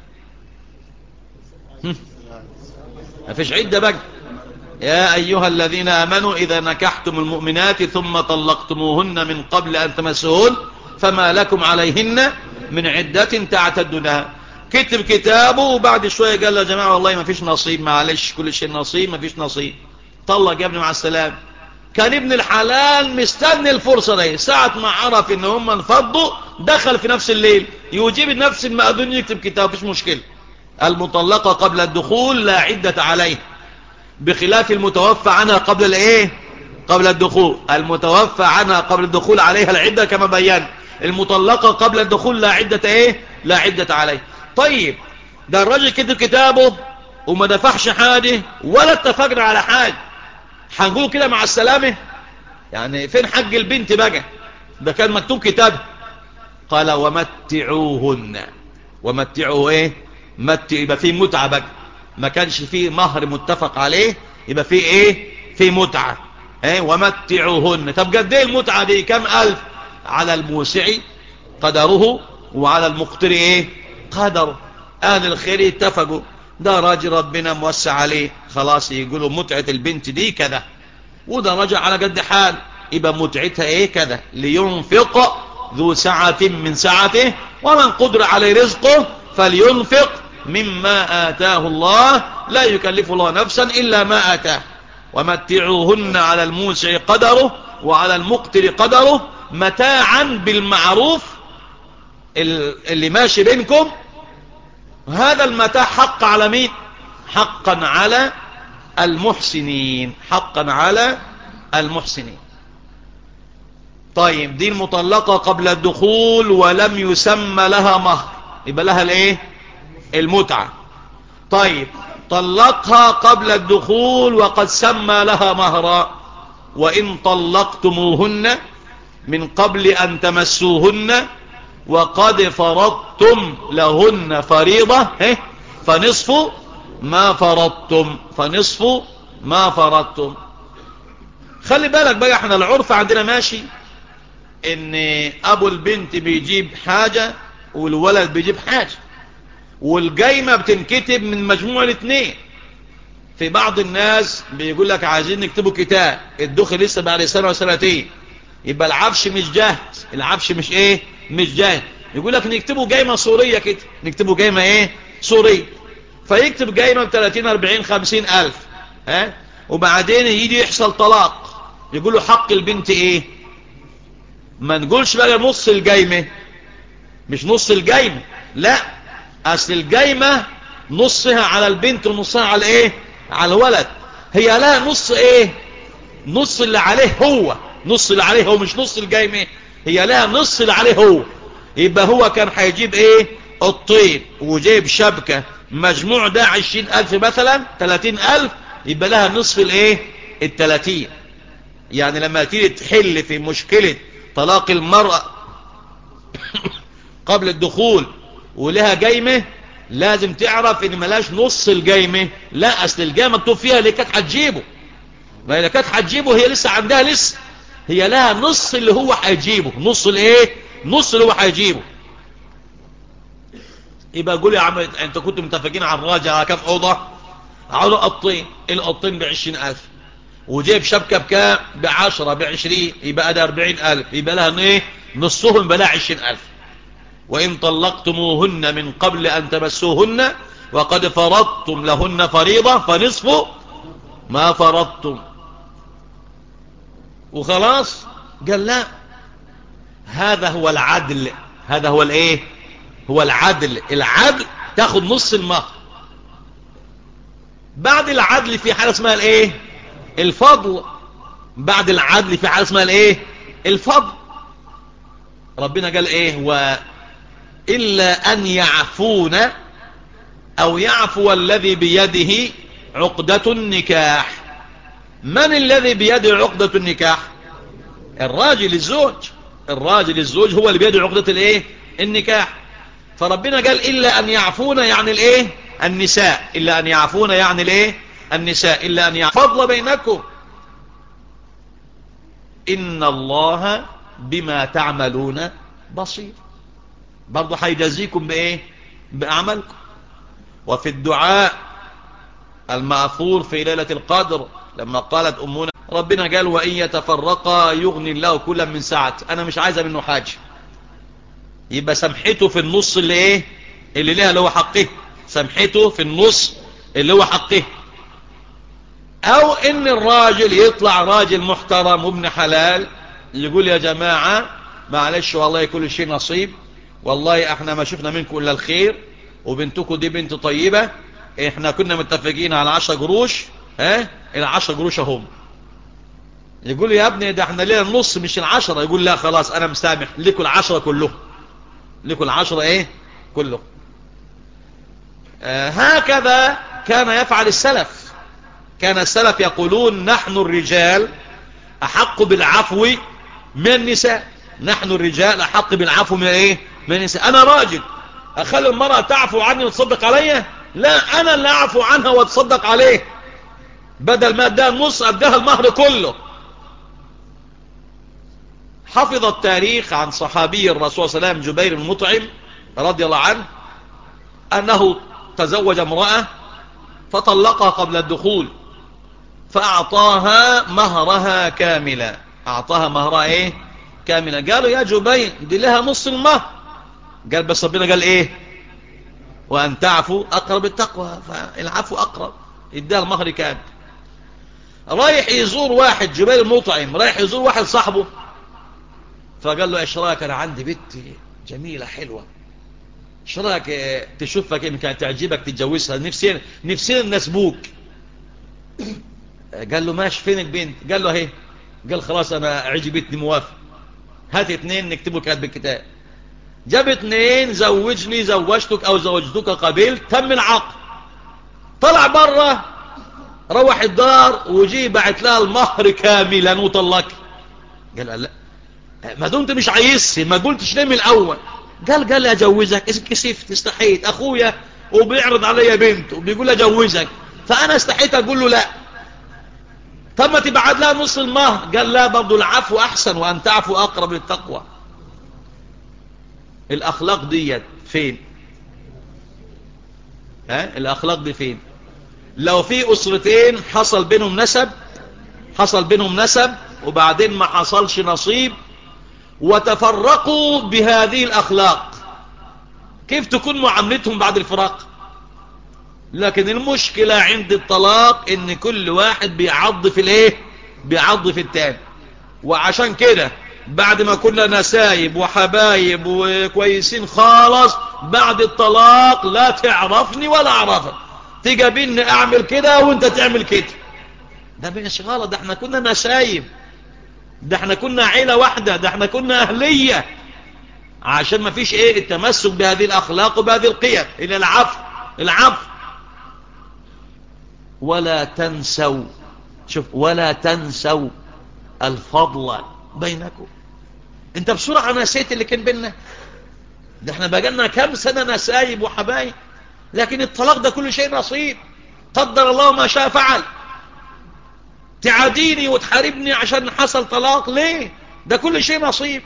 ما فيش عدة بقى يا أيها الذين آمنوا إذا نكحتم المؤمنات ثم طلقتموهن من قبل أن تمسوهن فما لكم عليهن من عدة تعتدونها كتب كتابه وبعد شوية قال يا جماعة والله ما فيش نصيب معلش كل شيء نصيب ما فيش نصيب طلق يا ابني مع السلام كان ابن الحلال مستني الفرصة دي ساعة ما عرف ان هم انفضوا دخل في نفس الليل يجيب نفس المأذون يكتب كتاب مفيش مشكلة المطلقة قبل الدخول لا عدة عليه بخلاف المتوفى عنها قبل الايه قبل الدخول المتوفى عنها قبل الدخول عليها العدة كما بيان المطلقة قبل الدخول لا عدة ايه لا عدة عليه طيب ده الراجل كتب كتابه وما دفعش حاجة ولا اتفقنا على حاجة هنقول كده مع السلامة يعني فين حق البنت بقى ده كان مكتوب كتاب قال ومتعوهن ومتعوه ايه متع يبقى فيه متعة بقى ما كانش فيه مهر متفق عليه يبقى فيه ايه فيه متعة ايه ومتعوهن طب قد ايه المتعة دي كم الف على الموسع قدره وعلى المقتر ايه قدره اهل الخير اتفقوا ده راجل ربنا موسع عليه خلاص يقولوا متعة البنت دي كذا وده رجع على قد حال يبقى متعتها ايه كذا لينفق ذو سعة من سعته ومن قدر عليه رزقه فلينفق مما آتاه الله لا يكلف الله نفسا إلا ما آتاه ومتعوهن على الموسع قدره وعلى المقتر قدره متاعا بالمعروف اللي ماشي بينكم هذا المتاع حق على مين حقا على المحسنين حقا على المحسنين طيب دي المطلقة قبل الدخول ولم يسمى لها مهر يبقى لها الايه المتعة طيب طلقها قبل الدخول وقد سمى لها مهرا وإن طلقتموهن من قبل أن تمسوهن وقد فرضتم لهن فريضة فنصف ما فرضتم فنصف ما فرضتم خلي بالك بقى احنا العرف عندنا ماشي ان ابو البنت بيجيب حاجة والولد بيجيب حاجة والجايمة بتنكتب من مجموع الاثنين في بعض الناس بيقول لك عايزين نكتبوا كتاب الدخل لسه بعد سنة وسنتين يبقى العفش مش جاهز العفش مش ايه مش جاهز يقول لك نكتبوا جايمة سورية كده نكتبوا جايمة ايه سورية فيكتب جايمة ب 30 40 50 الف ها وبعدين يجي يحصل طلاق يقولوا حق البنت ايه ما نقولش بقى نص الجايمة مش نص الجايمة لا اصل الجايمة نصها على البنت ونصها على ايه على الولد هي لها نص ايه نص اللي عليه هو نص اللي عليه هو مش نص الجايمة هي لها نص اللي عليه هو يبقى هو كان هيجيب ايه الطين وجيب شبكة مجموع ده عشرين الف مثلا تلاتين الف يبقى لها نصف الايه التلاتين يعني لما تيجي تحل في مشكلة طلاق المرأة قبل الدخول ولها جايمة لازم تعرف ان ملاش نص الجايمة لا اصل الجايمة مكتوب فيها اللي كانت هتجيبه ما اللي كانت هتجيبه هي لسه عندها لسه هي لها نص اللي هو هيجيبه نص الايه نص اللي هو هيجيبه يبقى قول يا عم انت كنتوا متفقين على الراجع على كام اوضه عاوز قطين القطين بعشرين الف وجيب شبكه بكام بعشرة بعشرين يبقى ده اربعين الف يبقى لها ايه نصهم بلا عشرين الف وان طلقتموهن من قبل ان تمسوهن وقد فرضتم لهن فريضة فنصف ما فرضتم وخلاص قال لا هذا هو العدل هذا هو الايه هو العدل العدل تاخد نص المهر بعد العدل في حالة اسمها الايه الفضل بعد العدل في حالة اسمها الايه الفضل ربنا قال ايه و إلا أن يعفون أو يعفو الذي بيده عقدة النكاح من الذي بيده عقدة النكاح الراجل الزوج الراجل الزوج هو اللي بيده عقدة الايه النكاح فربنا قال إلا أن يعفون يعني الايه النساء إلا أن يعفون يعني الايه النساء إلا أن يعفون فضل بينكم إن الله بما تعملون بصير برضو حيجازيكم بإيه بأعمالكم وفي الدعاء المأثور في ليلة القدر لما قالت أمنا ربنا قال وإن يتفرقا يغني الله كلا من ساعة أنا مش عايزة منه حاجة يبقى سمحته في النص اللي إيه اللي ليها اللي هو حقه سمحته في النص اللي هو حقه أو إن الراجل يطلع راجل محترم وابن حلال يقول يا جماعة معلش والله كل شيء نصيب والله احنا ما شفنا منكم إلا الخير وبنتكم دي بنت طيبة احنا كنا متفقين على عشر قروش ها العشر قروش هم يقول يا ابني ده احنا لينا النص مش العشرة يقول لا خلاص انا مسامح لكم العشرة كلهم لكم العشرة ايه كلهم آه هكذا كان يفعل السلف كان السلف يقولون نحن الرجال احق بالعفو من النساء نحن الرجال احق بالعفو من ايه من النساء انا راجل اخلي المرأة تعفو عني وتصدق عليا لا انا اللي اعفو عنها واتصدق عليه بدل ما اداها النص اداها المهر كله حفظ التاريخ عن صحابي الرسول صلى الله عليه وسلم جبير المطعم رضي الله عنه انه تزوج امرأة فطلقها قبل الدخول فاعطاها مهرها كاملا اعطاها مهرها ايه كاملا قالوا يا جبير دي لها نص المهر قال بس ربنا قال ايه وان تعفوا اقرب التقوى فالعفو اقرب اداها المهر كامل رايح يزور واحد جبير المطعم رايح يزور واحد صاحبه فقال له اشراك انا عندي بنت جميلة حلوة اشراك تشوفها كيف كانت تعجبك تتجوزها نفسي نفسي نسبوك قال له ماشي فين البنت قال له اهي قال خلاص انا عجبتني موافق هات اتنين نكتبه كاتب الكتاب جاب اتنين زوجني زوجتك او زوجتك قبلت تم العقد طلع بره روح الدار وجي بعت لها المهر كاملا وطلق قال لا ما دمت مش عايزني ما قلتش ليه من الاول قال قال لي اجوزك كسفت استحيت اخويا وبيعرض عليا بنت وبيقول لي اجوزك فانا استحيت اقول له لا طب ما تبعد لها نص المهر قال لا برضو العفو احسن وان تعفو اقرب للتقوى الاخلاق ديت فين ها الاخلاق دي فين لو في اسرتين حصل بينهم نسب حصل بينهم نسب وبعدين ما حصلش نصيب وتفرقوا بهذه الاخلاق كيف تكون معاملتهم بعد الفراق لكن المشكلة عند الطلاق ان كل واحد بيعض في الايه بيعض في التاني وعشان كده بعد ما كنا نسايب وحبايب وكويسين خالص بعد الطلاق لا تعرفني ولا اعرفك تجابيني اعمل كده وانت تعمل كده ده مش غلط ده احنا كنا نسايب ده احنا كنا عيلة واحدة ده احنا كنا اهلية عشان ما فيش ايه التمسك بهذه الاخلاق وبهذه القيم الى العفو العفو ولا تنسوا شوف ولا تنسوا الفضل بينكم انت بسرعة نسيت اللي كان بيننا ده احنا بقالنا كم سنة نسايب وحبايب لكن الطلاق ده كل شيء نصيب قدر الله ما شاء فعل تعاديني وتحاربني عشان حصل طلاق ليه ده كل شيء نصيب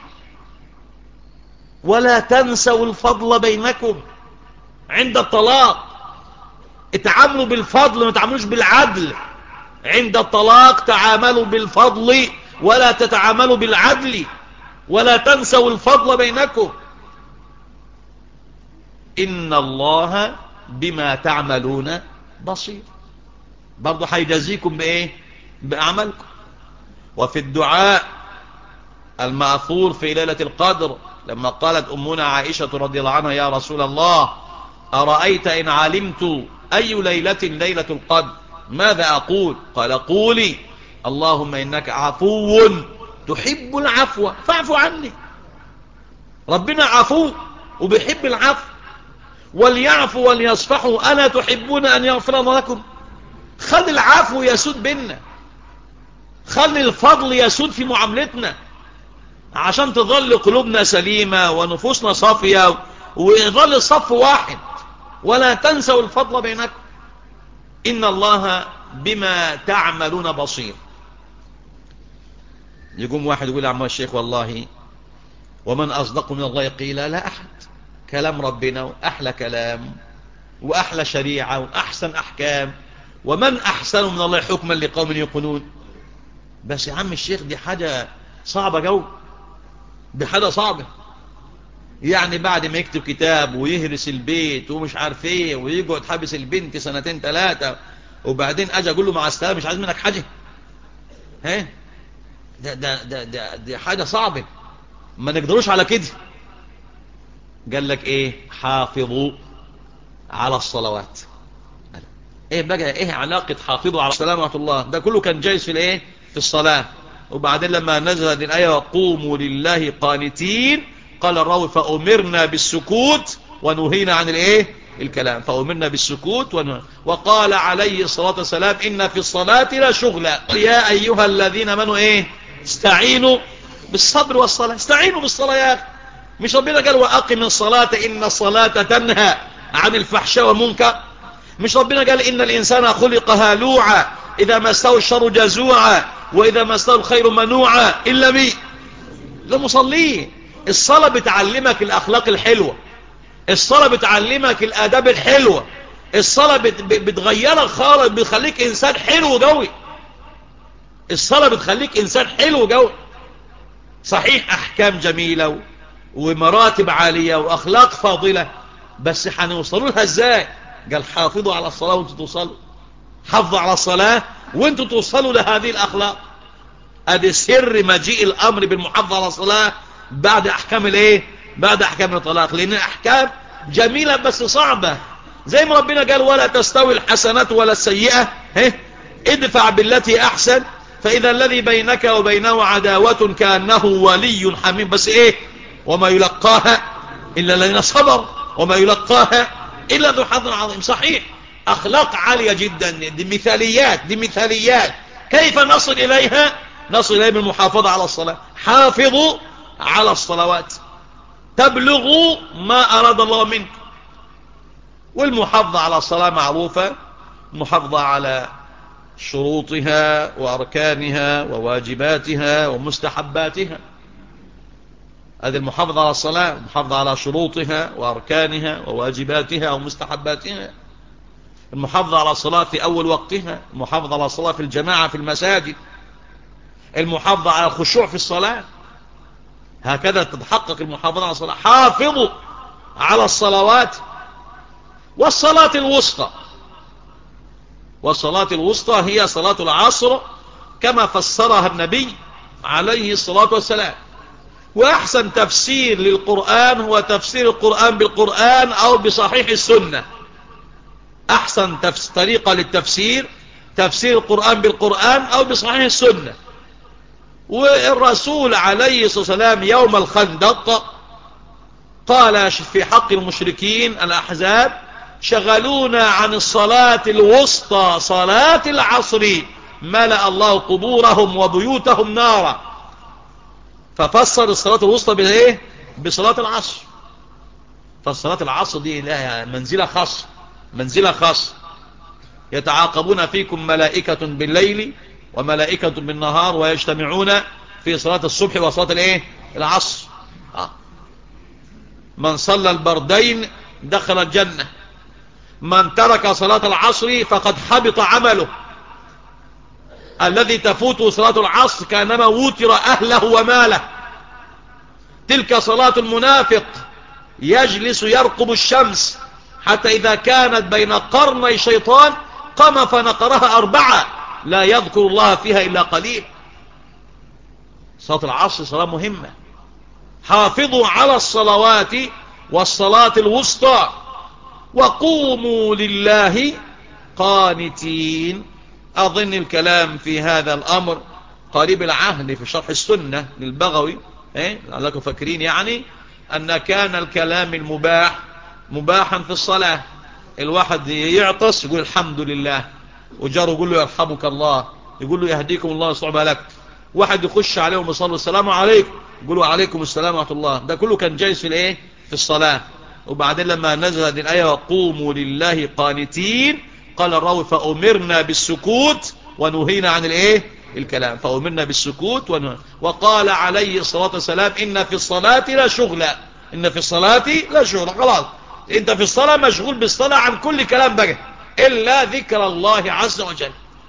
ولا تنسوا الفضل بينكم عند الطلاق اتعاملوا بالفضل ما تعاملوش بالعدل عند الطلاق تعاملوا بالفضل ولا تتعاملوا بالعدل ولا تنسوا الفضل بينكم إن الله بما تعملون بصير برضو حيجازيكم بإيه بأعمالكم وفي الدعاء المأثور في ليلة القدر لما قالت أمنا عائشة رضي الله عنها يا رسول الله أرأيت إن علمت أي ليلة ليلة القدر ماذا أقول قال قولي اللهم إنك عفو تحب العفو فاعف عني ربنا عفو وبيحب العفو وليعفوا وليصفحوا ألا تحبون أن يغفر الله لكم خلي العفو يسود بينا خلي الفضل يسود في معاملتنا عشان تظل قلوبنا سليمة ونفوسنا صافية ويظل الصف واحد ولا تنسوا الفضل بينكم إن الله بما تعملون بصير يقوم واحد يقول يا عم الشيخ والله ومن أصدق من الله قيل لا أحد كلام ربنا وأحلى كلام وأحلى شريعة وأحسن أحكام ومن أحسن من الله حكما لقوم يقنون بس يا عم الشيخ دي حاجة صعبة جو دي حاجة صعبة يعني بعد ما يكتب كتاب ويهرس البيت ومش عارف ايه ويقعد حابس البنت سنتين ثلاثة وبعدين اجي اقول له مع السلامة مش عايز منك حاجة ها ده ده ده ده دي حاجة صعبة ما نقدروش على كده قال لك ايه حافظوا على الصلوات ايه بقى ايه علاقة حافظوا على سلامة الله ده كله كان جايز في الايه في الصلاة وبعدين لما نزلت الآية وقوموا لله قانتين قال الراوي فأمرنا بالسكوت ونهينا عن الايه الكلام فأمرنا بالسكوت ونهينا وقال عليه الصلاة والسلام إن في الصلاة لا شغل يا أيها الذين منوا ايه استعينوا بالصبر والصلاة استعينوا بالصلاة يا أخي مش ربنا قال وأقم الصلاة إن الصلاة تنهى عن الفحشاء والمنكر مش ربنا قال إن الإنسان خلق هالوعا إذا مسه الشر جزوعا وإذا مسه الخير منوعا إلا مين للمصلين الصلاة بتعلمك الأخلاق الحلوة الصلاة بتعلمك الآداب الحلوة الصلاة بت... بتغيرك خالص بتخليك إنسان حلو قوي الصلاة بتخليك إنسان حلو قوي صحيح أحكام جميلة ومراتب عالية وأخلاق فاضلة بس هنوصلوا لها إزاي قال حافظوا على الصلاة وانتوا توصلوا حافظوا على الصلاة وانتوا توصلوا لهذه الأخلاق ادي سر مجيء الأمر بالمحافظة على الصلاة بعد أحكام الايه بعد أحكام الطلاق لأن أحكام جميلة بس صعبة زي ما ربنا قال ولا تستوي الحسنات ولا السيئة هه ادفع بالتي أحسن فإذا الذي بينك وبينه عداوة كأنه ولي حميم بس ايه وما يلقاها إلا الذين صبر وما يلقاها إلا ذو حظ عظيم صحيح أخلاق عالية جدا دي مثاليات دي مثاليات كيف نصل إليها نصل إليها بالمحافظة على الصلاة حافظوا على الصلوات تبلغوا ما أراد الله منك والمحافظة على الصلاة معروفة المحافظة على شروطها وأركانها وواجباتها ومستحباتها هذه المحافظة على الصلاة المحافظة على شروطها وأركانها وواجباتها ومستحباتها المحافظة على الصلاة في أول وقتها المحافظة على الصلاة في الجماعة في المساجد المحافظة على الخشوع في الصلاة هكذا تتحقق المحافظة على الصلاة حافظوا على الصلوات والصلاة الوسطى والصلاة الوسطى هي صلاة العصر كما فسرها النبي عليه الصلاة والسلام وأحسن تفسير للقرآن هو تفسير القرآن بالقرآن أو بصحيح السنة أحسن تفس... طريقة للتفسير تفسير القرآن بالقرآن أو بصحيح السنة والرسول عليه الصلاة والسلام يوم الخندق قال في حق المشركين الأحزاب شغلونا عن الصلاة الوسطى صلاة العصر ملأ الله قبورهم وبيوتهم نارا ففسر الصلاة الوسطى بالايه بصلاة العصر فالصلاة العصر دي لها منزلة خاصة منزلة خاصة يتعاقبون فيكم ملائكة بالليل وملائكة بالنهار ويجتمعون في صلاة الصبح وصلاة الايه العصر آه. من صلى البردين دخل الجنة من ترك صلاة العصر فقد حبط عمله الذي تفوت صلاة العصر كانما وتر أهله وماله تلك صلاة المنافق يجلس يرقب الشمس حتى إذا كانت بين قرني شيطان قام فنقرها أربعة لا يذكر الله فيها إلا قليل صلاة العصر صلاة مهمة حافظوا على الصلوات والصلاة الوسطى وقوموا لله قانتين أظن الكلام في هذا الأمر قريب العهد في شرح السنة للبغوي ايه لعلكم فاكرين يعني أن كان الكلام المباح مباحا في الصلاة الواحد يعطس يقول الحمد لله وجاره يقول له يرحمك الله يقول له يهديكم الله يصعبها لك واحد يخش عليهم يصلي السلام عليكم يقولوا عليكم السلام ورحمة الله ده كله كان جايز في الايه في الصلاة وبعدين لما نزل هذه الآية وقوموا لله قانتين قال الراوي فأمرنا بالسكوت ونهينا عن الايه الكلام فأمرنا بالسكوت ونهينا وقال عليه الصلاة والسلام إن في الصلاة لا شغل إن في الصلاة لا شغل خلاص انت في الصلاة مشغول بالصلاة عن كل كلام بقى إلا ذكر الله عز وجل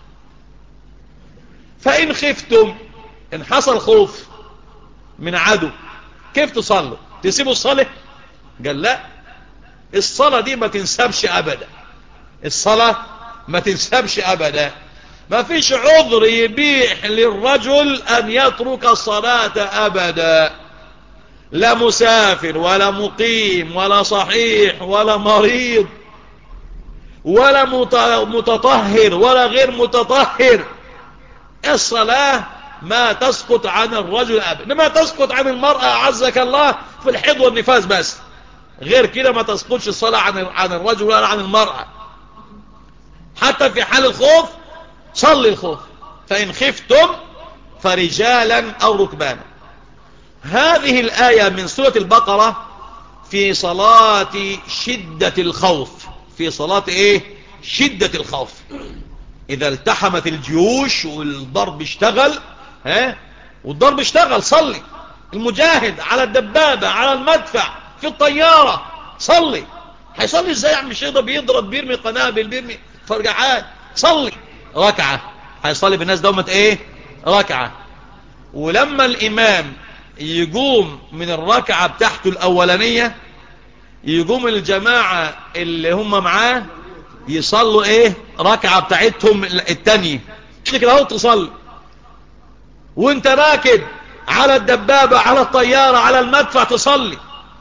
فإن خفتم إن حصل خوف من عدو كيف تصلوا تسيبوا الصلاة قال لا الصلاة دي ما تنسبش أبدا الصلاة ما تنسبش أبدا ما فيش عذر يبيح للرجل أن يترك الصلاة أبدا لا مسافر ولا مقيم ولا صحيح ولا مريض ولا متطهر ولا غير متطهر الصلاة ما تسقط عن الرجل أبدا ما تسقط عن المرأة عزك الله في الحيض والنفاس بس غير كده ما تسقطش الصلاة عن عن الرجل ولا عن المرأة حتى في حال الخوف صلي الخوف فإن خفتم فرجالا أو ركبانا هذه الآية من سورة البقرة في صلاة شدة الخوف في صلاة ايه شدة الخوف اذا التحمت الجيوش والضرب اشتغل ها والضرب اشتغل صلي المجاهد على الدبابة على المدفع في الطيارة صلي هيصلي ازاي يا عم الشيخ ده بيضرب بيرمي قنابل بيرمي فرجعات صلي ركعة هيصلي بالناس دومت ايه ركعة ولما الامام يقوم من الركعة بتاعته الاولانية يقوم الجماعة اللي هم معاه يصلوا ايه ركعة بتاعتهم التانية كده اهو تصلي وانت راكب على الدبابة على الطيارة على المدفع تصلي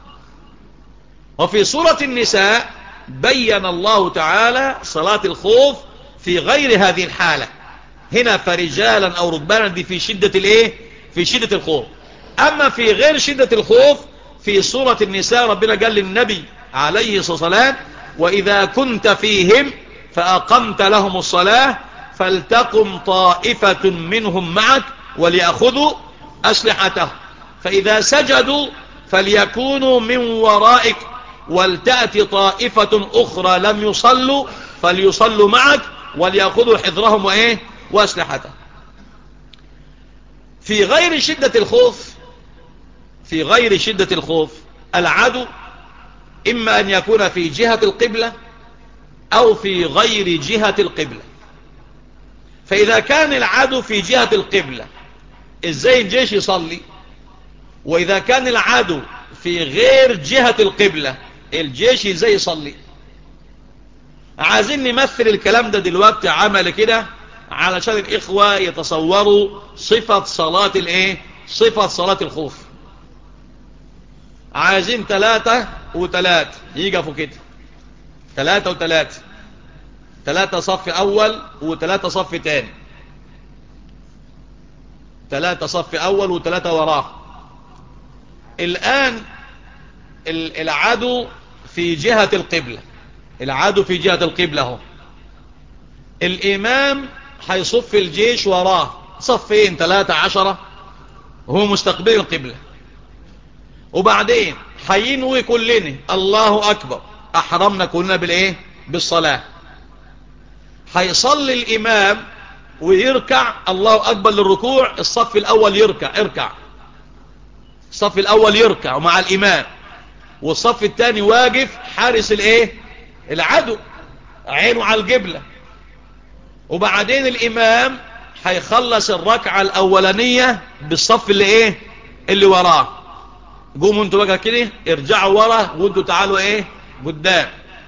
وفي سورة النساء بين الله تعالى صلاة الخوف في غير هذه الحالة هنا فرجالا او ركبانا دي في شدة الايه في شدة الخوف اما في غير شدة الخوف في سورة النساء ربنا قال للنبي عليه الصلاة والسلام وإذا كنت فيهم فأقمت لهم الصلاة فلتقم طائفة منهم معك وليأخذوا أسلحتهم فإذا سجدوا فليكونوا من ورائك ولتأتي طائفة أخرى لم يصلوا فليصلوا معك وليأخذوا حذرهم وإيه وأسلحتهم في غير شدة الخوف في غير شدة الخوف العدو إما أن يكون في جهة القبلة أو في غير جهة القبلة فإذا كان العدو في جهة القبلة إزاي الجيش يصلي وإذا كان العدو في غير جهة القبلة الجيش إزاي يصلي عايزين نمثل الكلام ده دلوقتي عمل كده علشان الإخوة يتصوروا صفة صلاة الإيه صفة صلاة الخوف عايزين ثلاثة وثلاثة يقفوا كده ثلاثة وثلاثة ثلاثة صف أول وثلاثة صف تاني ثلاثة صف أول وثلاثة وراه الآن العدو في جهة القبلة العدو في جهة القبلة هو الإمام هيصف الجيش وراه صفين ثلاثة عشرة هو مستقبل القبلة وبعدين حينوي كلنا الله أكبر أحرمنا كلنا بالإيه بالصلاة هيصلي الإمام ويركع الله أكبر للركوع الصف الأول يركع اركع الصف الأول يركع مع الإمام والصف الثاني واقف حارس الإيه العدو عينه على الجبلة وبعدين الإمام هيخلص الركعة الأولانية بالصف اللي إيه اللي وراه قوموا انتوا بقى كده ارجعوا ورا وانتوا تعالوا ايه قدام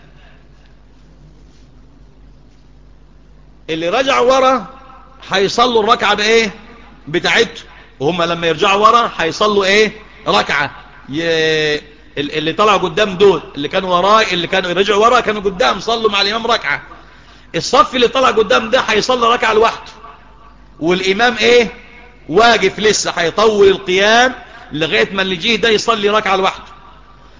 اللي رجعوا ورا هيصلوا الركعة بايه بتاعته وهم لما يرجعوا ورا هيصلوا ايه ركعة ي... اللي طلعوا قدام دول اللي كانوا وراء اللي كانوا يرجعوا ورا كانوا قدام صلوا مع الامام ركعة الصف اللي طلع قدام ده هيصلي ركعة لوحده والامام ايه واقف لسه هيطول القيام لغاية ما اللي جيه ده يصلي ركعة لوحده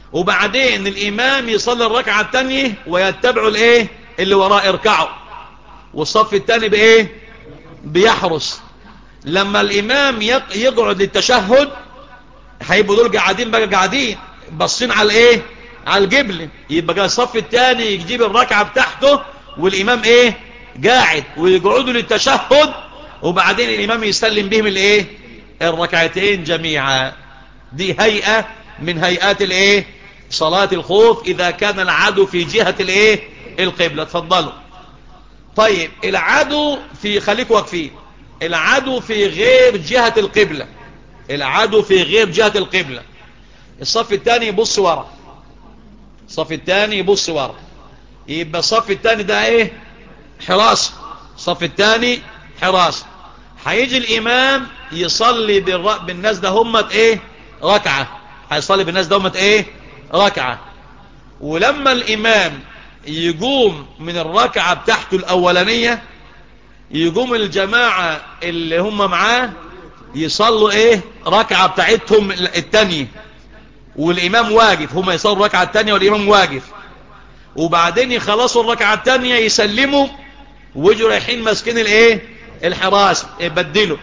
وبعدين الامام يصلي الركعة التانية ويتبعوا الايه اللي وراه يركعوا والصف التاني بايه بيحرس لما الامام يقعد للتشهد هيبقوا دول قاعدين بقى قاعدين باصين على الايه على الجبل يبقى الصف التاني يجيب الركعة بتاعته والامام ايه قاعد ويقعدوا للتشهد وبعدين الامام يسلم بهم الايه الركعتين جميعا دي هيئة من هيئات الايه صلاة الخوف اذا كان العدو في جهة الايه القبلة تفضلوا طيب العدو في خليك واقفين العدو في غير جهة القبلة العدو في غير جهة القبلة الصف الثاني يبص ورا الصف الثاني يبص ورا يبقى الصف الثاني ده ايه حراسة الصف الثاني حراسة هيجي الامام يصلي بالناس ده همت ايه ركعة هيصلي بالناس ده همت ايه ركعة ولما الامام يقوم من الركعة بتاعته الاولانية يقوم الجماعة اللي هم معاه يصلوا ايه ركعة بتاعتهم التانية والامام واقف هم يصلوا الركعة التانية والامام واقف وبعدين يخلصوا الركعة التانية يسلموا ويجوا رايحين ماسكين الايه الحراس يبدلوا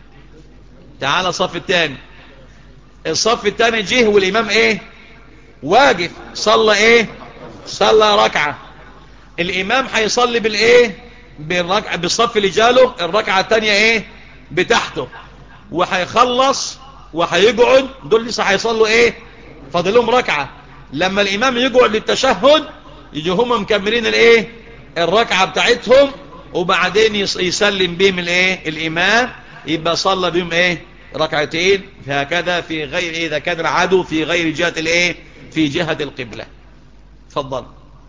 تعال الصف التاني الصف التاني جه والامام ايه واقف صلى ايه صلى ركعة الامام هيصلي بالايه بالركعة بالصف اللي جاله الركعة التانية ايه بتاعته وهيخلص وهيقعد دول لسه هيصلوا ايه فاضلهم ركعة لما الامام يقعد للتشهد يجوا هم مكملين الايه الركعة بتاعتهم وبعدين يسلم بهم الايه الامام يبقى صلى بهم ايه ركعتين هكذا في غير إيه اذا كان العدو في غير جهة الايه في جهة القبلة تفضل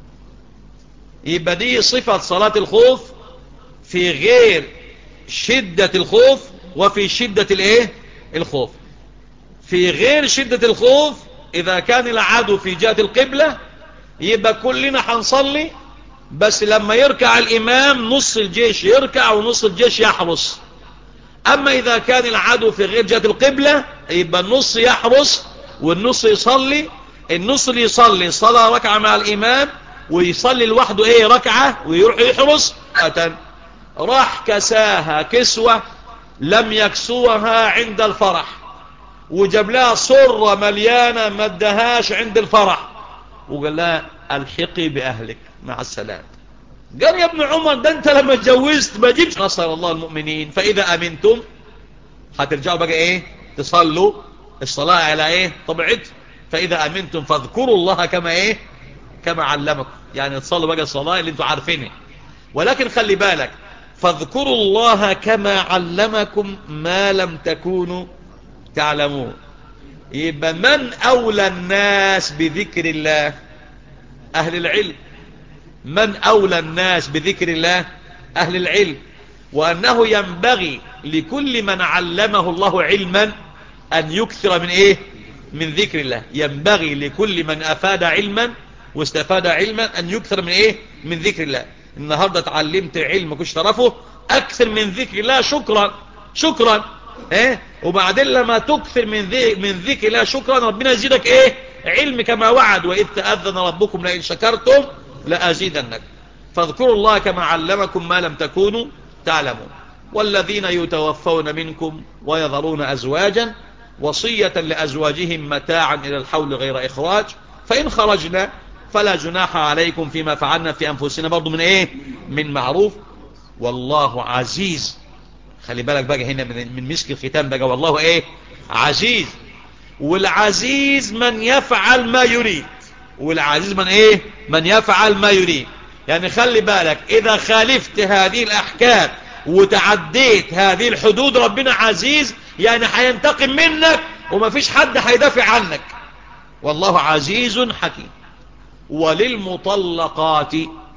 يبقى دي صفة صلاة الخوف في غير شدة الخوف وفي شدة الايه الخوف في غير شدة الخوف اذا كان العدو في جهة القبلة يبقى كلنا هنصلي بس لما يركع الامام نص الجيش يركع ونص الجيش يحرس اما اذا كان العدو في غير جهة القبلة يبقى النص يحرس والنص يصلي النص اللي يصلي صلاة ركعة مع الامام ويصلي لوحده ايه ركعة ويروح يحرس راح كساها كسوة لم يكسوها عند الفرح وجاب لها صرة مليانة ما ادهاش عند الفرح وقال لها الحقي بأهلك مع السلام قال يا ابن عمر ده انت لما اتجوزت ما جبت نصر الله المؤمنين فإذا أمنتم هترجعوا بقى ايه تصلوا الصلاة على ايه طبعت فإذا أمنتم فاذكروا الله كما ايه كما علمكم يعني تصلوا بقى الصلاة اللي انتوا عارفينها ولكن خلي بالك فاذكروا الله كما علمكم ما لم تكونوا تعلمون يبقى من أولى الناس بذكر الله أهل العلم من أولى الناس بذكر الله أهل العلم وأنه ينبغي لكل من علمه الله علما أن يكثر من إيه من ذكر الله ينبغي لكل من أفاد علما واستفاد علما أن يكثر من إيه من ذكر الله النهاردة تعلمت علم كنت تعرفه أكثر من ذكر الله شكرا شكرا ايه وبعدين لما تكثر من ذي من ذكر الله شكرا ربنا يزيدك ايه علم كما وعد واذ تاذن ربكم لئن شكرتم لازيدنك فاذكروا الله كما علمكم ما لم تكونوا تعلمون والذين يتوفون منكم ويذرون ازواجا وصية لازواجهم متاعا الى الحول غير اخراج فان خرجنا فلا جناح عليكم فيما فعلنا في انفسنا برضو من ايه من معروف والله عزيز خلي بالك بقى هنا من, من مسك الختام بقى والله ايه عزيز والعزيز من يفعل ما يريد والعزيز من ايه من يفعل ما يريد يعني خلي بالك اذا خالفت هذه الاحكام وتعديت هذه الحدود ربنا عزيز يعني هينتقم منك وما فيش حد هيدافع عنك والله عزيز حكيم وللمطلقات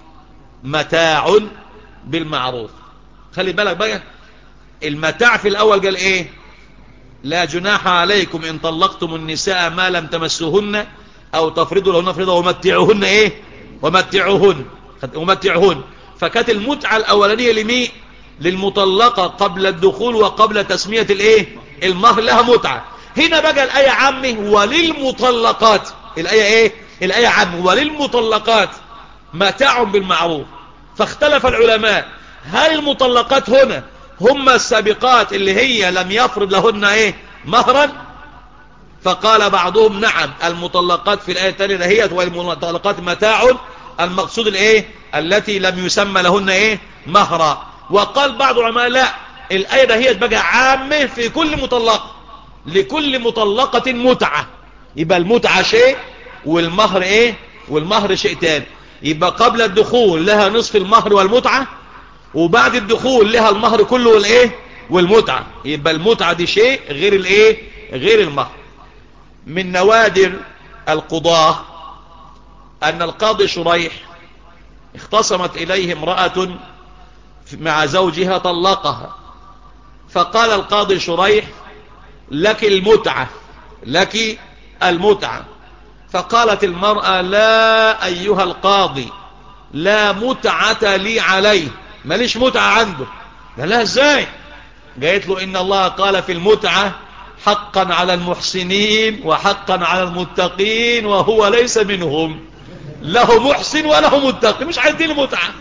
متاع بالمعروف خلي بالك بقى المتاع في الأول قال إيه لا جناح عليكم إن طلقتم النساء ما لم تمسوهن أو تفرضوا لهن فرضا ومتعوهن إيه ومتعوهن ومتعوهن فكانت المتعة الأولانية لمين للمطلقة قبل الدخول وقبل تسمية الإيه المهر لها متعة هنا بقى الآية عامه وللمطلقات الآية ايه الآية عام وللمطلقات متاع بالمعروف فاختلف العلماء هل المطلقات هنا هم السابقات اللي هي لم يفرض لهن ايه مهرا فقال بعضهم نعم المطلقات في الآية الثانية هي والمطلقات متاع المقصود الايه التي لم يسمى لهن ايه مهرا وقال بعض العلماء لا الآية ده هي بقى عامة في كل مطلقة لكل مطلقة متعة يبقى المتعة شيء والمهر ايه والمهر شيء تاني يبقى قبل الدخول لها نصف المهر والمتعة وبعد الدخول لها المهر كله والايه والمتعة يبقى المتعة دي شيء غير الايه غير المهر من نوادر القضاة ان القاضي شريح اختصمت اليه امرأة مع زوجها طلقها فقال القاضي شريح لك المتعة لك المتعة فقالت المرأة لا أيها القاضي لا متعة لي عليه ماليش متعة عنده قال لها ازاي قالت له إن الله قال في المتعة حقا على المحسنين وحقا على المتقين وهو ليس منهم له محسن وله متقي مش عايزين المتعة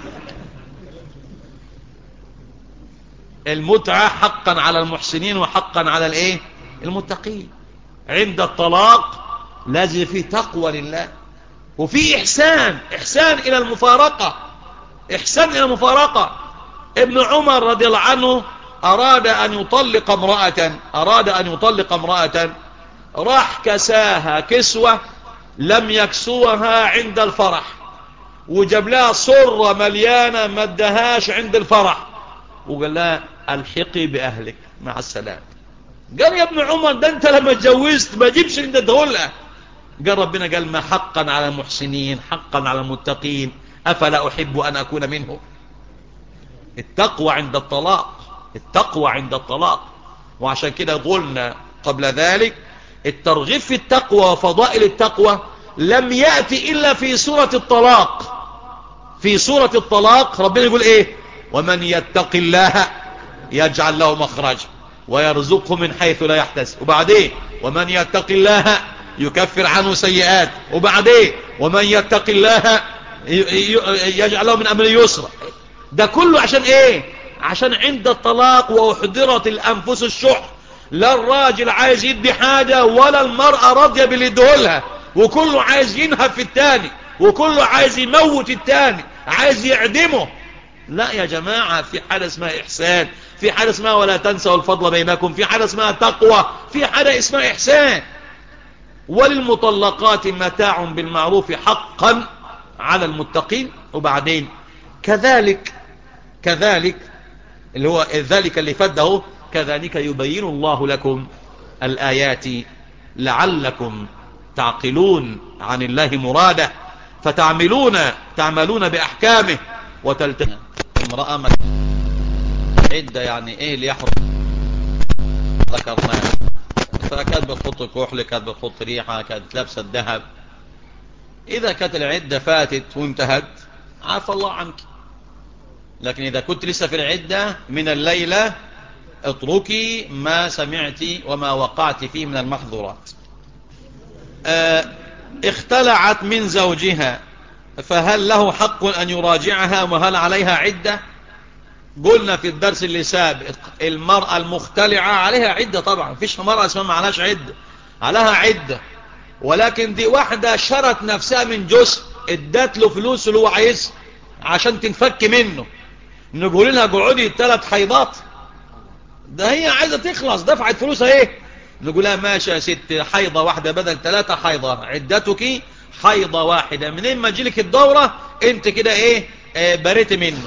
المتعة حقا على المحسنين وحقا على الايه المتقين عند الطلاق لازم فيه تقوى لله وفي إحسان إحسان إلى المفارقة إحسان إلى المفارقة ابن عمر رضي الله عنه أراد أن يطلق امرأة أراد أن يطلق امرأة راح كساها كسوة لم يكسوها عند الفرح وجاب لها صرة مليانة ما ادهاش عند الفرح وقال لها الحقي بأهلك مع السلام قال يا ابن عمر ده انت لما اتجوزت ما جيبش انت تقولها قال ربنا قال ما حقا على المحسنين حقا على المتقين أفلا أحب أن أكون منه التقوى عند الطلاق التقوى عند الطلاق وعشان كده قلنا قبل ذلك الترغيب في التقوى وفضائل التقوى لم يأتي إلا في سورة الطلاق في سورة الطلاق ربنا يقول ايه ومن يتق الله يجعل له مخرج ويرزقه من حيث لا يحتسب وبعدين ومن يتق الله يكفر عنه سيئات وبعدين ومن يتق الله يجعل له من أمر يسرا ده كله عشان ايه عشان عند الطلاق وأحضرت الأنفس الشح لا الراجل عايز يدي حاجة ولا المرأة راضية باللي يديهولها وكله عايز ينهب في التاني وكله عايز يموت التاني عايز يعدمه لا يا جماعة في حالة اسمها إحسان في حالة اسمها ولا تنسوا الفضل بينكم في حالة اسمها تقوى في حالة اسمها إحسان وللمطلقات متاع بالمعروف حقا على المتقين وبعدين كذلك كذلك اللي هو ذلك اللي فده كذلك يبين الله لكم الآيات لعلكم تعقلون عن الله مراده فتعملون تعملون بأحكامه وتلتزم امرأة مك... عدة يعني ايه اللي يحرم ذكرناه فكانت بتحط كحل كانت بتحط ريحة كانت لابسة الذهب اذا كانت العدة فاتت وانتهت عافى الله عنك لكن اذا كنت لسه في العدة من الليلة اتركي ما سمعت وما وقعت فيه من المحظورات اه اختلعت من زوجها فهل له حق أن يراجعها وهل عليها عدة قلنا في الدرس اللي سابق المرأة المختلعة عليها عدة طبعا فيش مرأة اسمها ما عليهاش عدة عليها عدة ولكن دي واحدة شرت نفسها من جزء ادت له فلوس اللي هو عايز عشان تنفك منه نقول لها قعودي ثلاث حيضات ده هي عايزة تخلص دفعت فلوسها ايه نقول لها ماشي يا ست حيضة واحدة بدل ثلاثة حيضة عدتك حيضة واحدة منين ما جيلك الدورة انت كده ايه اه بريت منه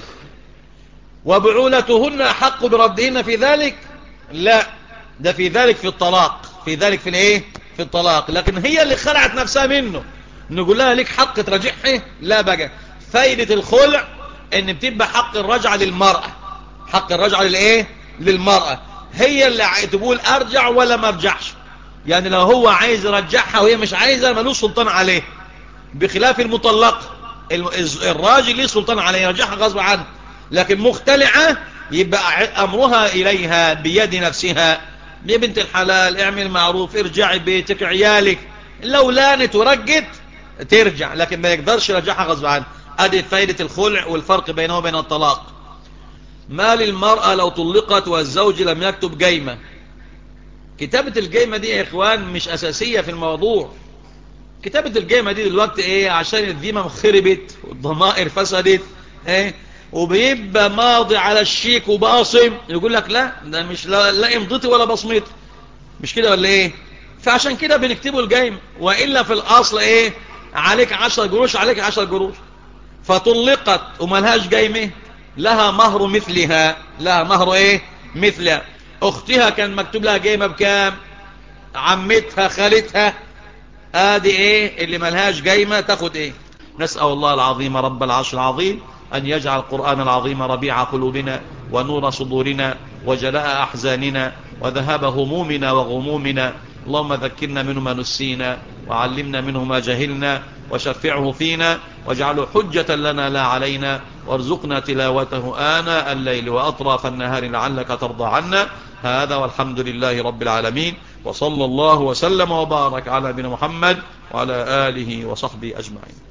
وبعولتهن حق بردهن في ذلك لا ده في ذلك في الطلاق في ذلك في الايه في الطلاق لكن هي اللي خلعت نفسها منه نقول لها ليك حق تراجعها لا بقى فايدة الخلع ان بتبقى حق الرجعة للمرأة حق الرجعة للايه للمرأة هي اللي تقول ارجع ولا ما ارجعش يعني لو هو عايز يرجعها وهي مش عايزة ملوش سلطان عليه بخلاف المطلق الراجل ليه سلطان عليه يرجعها غصب عنه لكن مختلعة يبقى امرها اليها بيد نفسها يا بنت الحلال اعمل معروف ارجعي بيتك عيالك لو لانت ورجت ترجع لكن ما يقدرش يرجعها غصب عنه ادي فايدة الخلع والفرق بينه وبين الطلاق ما للمرأة لو طلقت والزوج لم يكتب جيمة كتابة الجيمة دي يا اخوان مش اساسية في الموضوع كتابة الجيمة دي دلوقتي ايه عشان الذمم خربت والضمائر فسدت ايه وبيبقى ماضي على الشيك وباصم يقول لك لا ده مش لا, لا امضتي ولا بصمتي مش كده ولا ايه فعشان كده بنكتبه الجيم وإلا في الأصل ايه عليك عشر قروش عليك عشر قروش فطلقت وملهاش جيمة لها مهر مثلها لها مهر ايه مثلها اختها كان مكتوب لها جيمة بكام عمتها خالتها ادي ايه اللي ملهاش جيمة تاخد ايه نسأل الله العظيم رب العرش العظيم أن يجعل القرآن العظيم ربيع قلوبنا ونور صدورنا وجلاء أحزاننا وذهاب همومنا وغمومنا اللهم ذكرنا منه ما نسينا وعلمنا منه ما جهلنا وشفعه فينا واجعله حجة لنا لا علينا وارزقنا تلاوته آناء الليل وأطراف النهار لعلك ترضى عنا هذا والحمد لله رب العالمين وصلى الله وسلم وبارك على بن محمد وعلى آله وصحبه أجمعين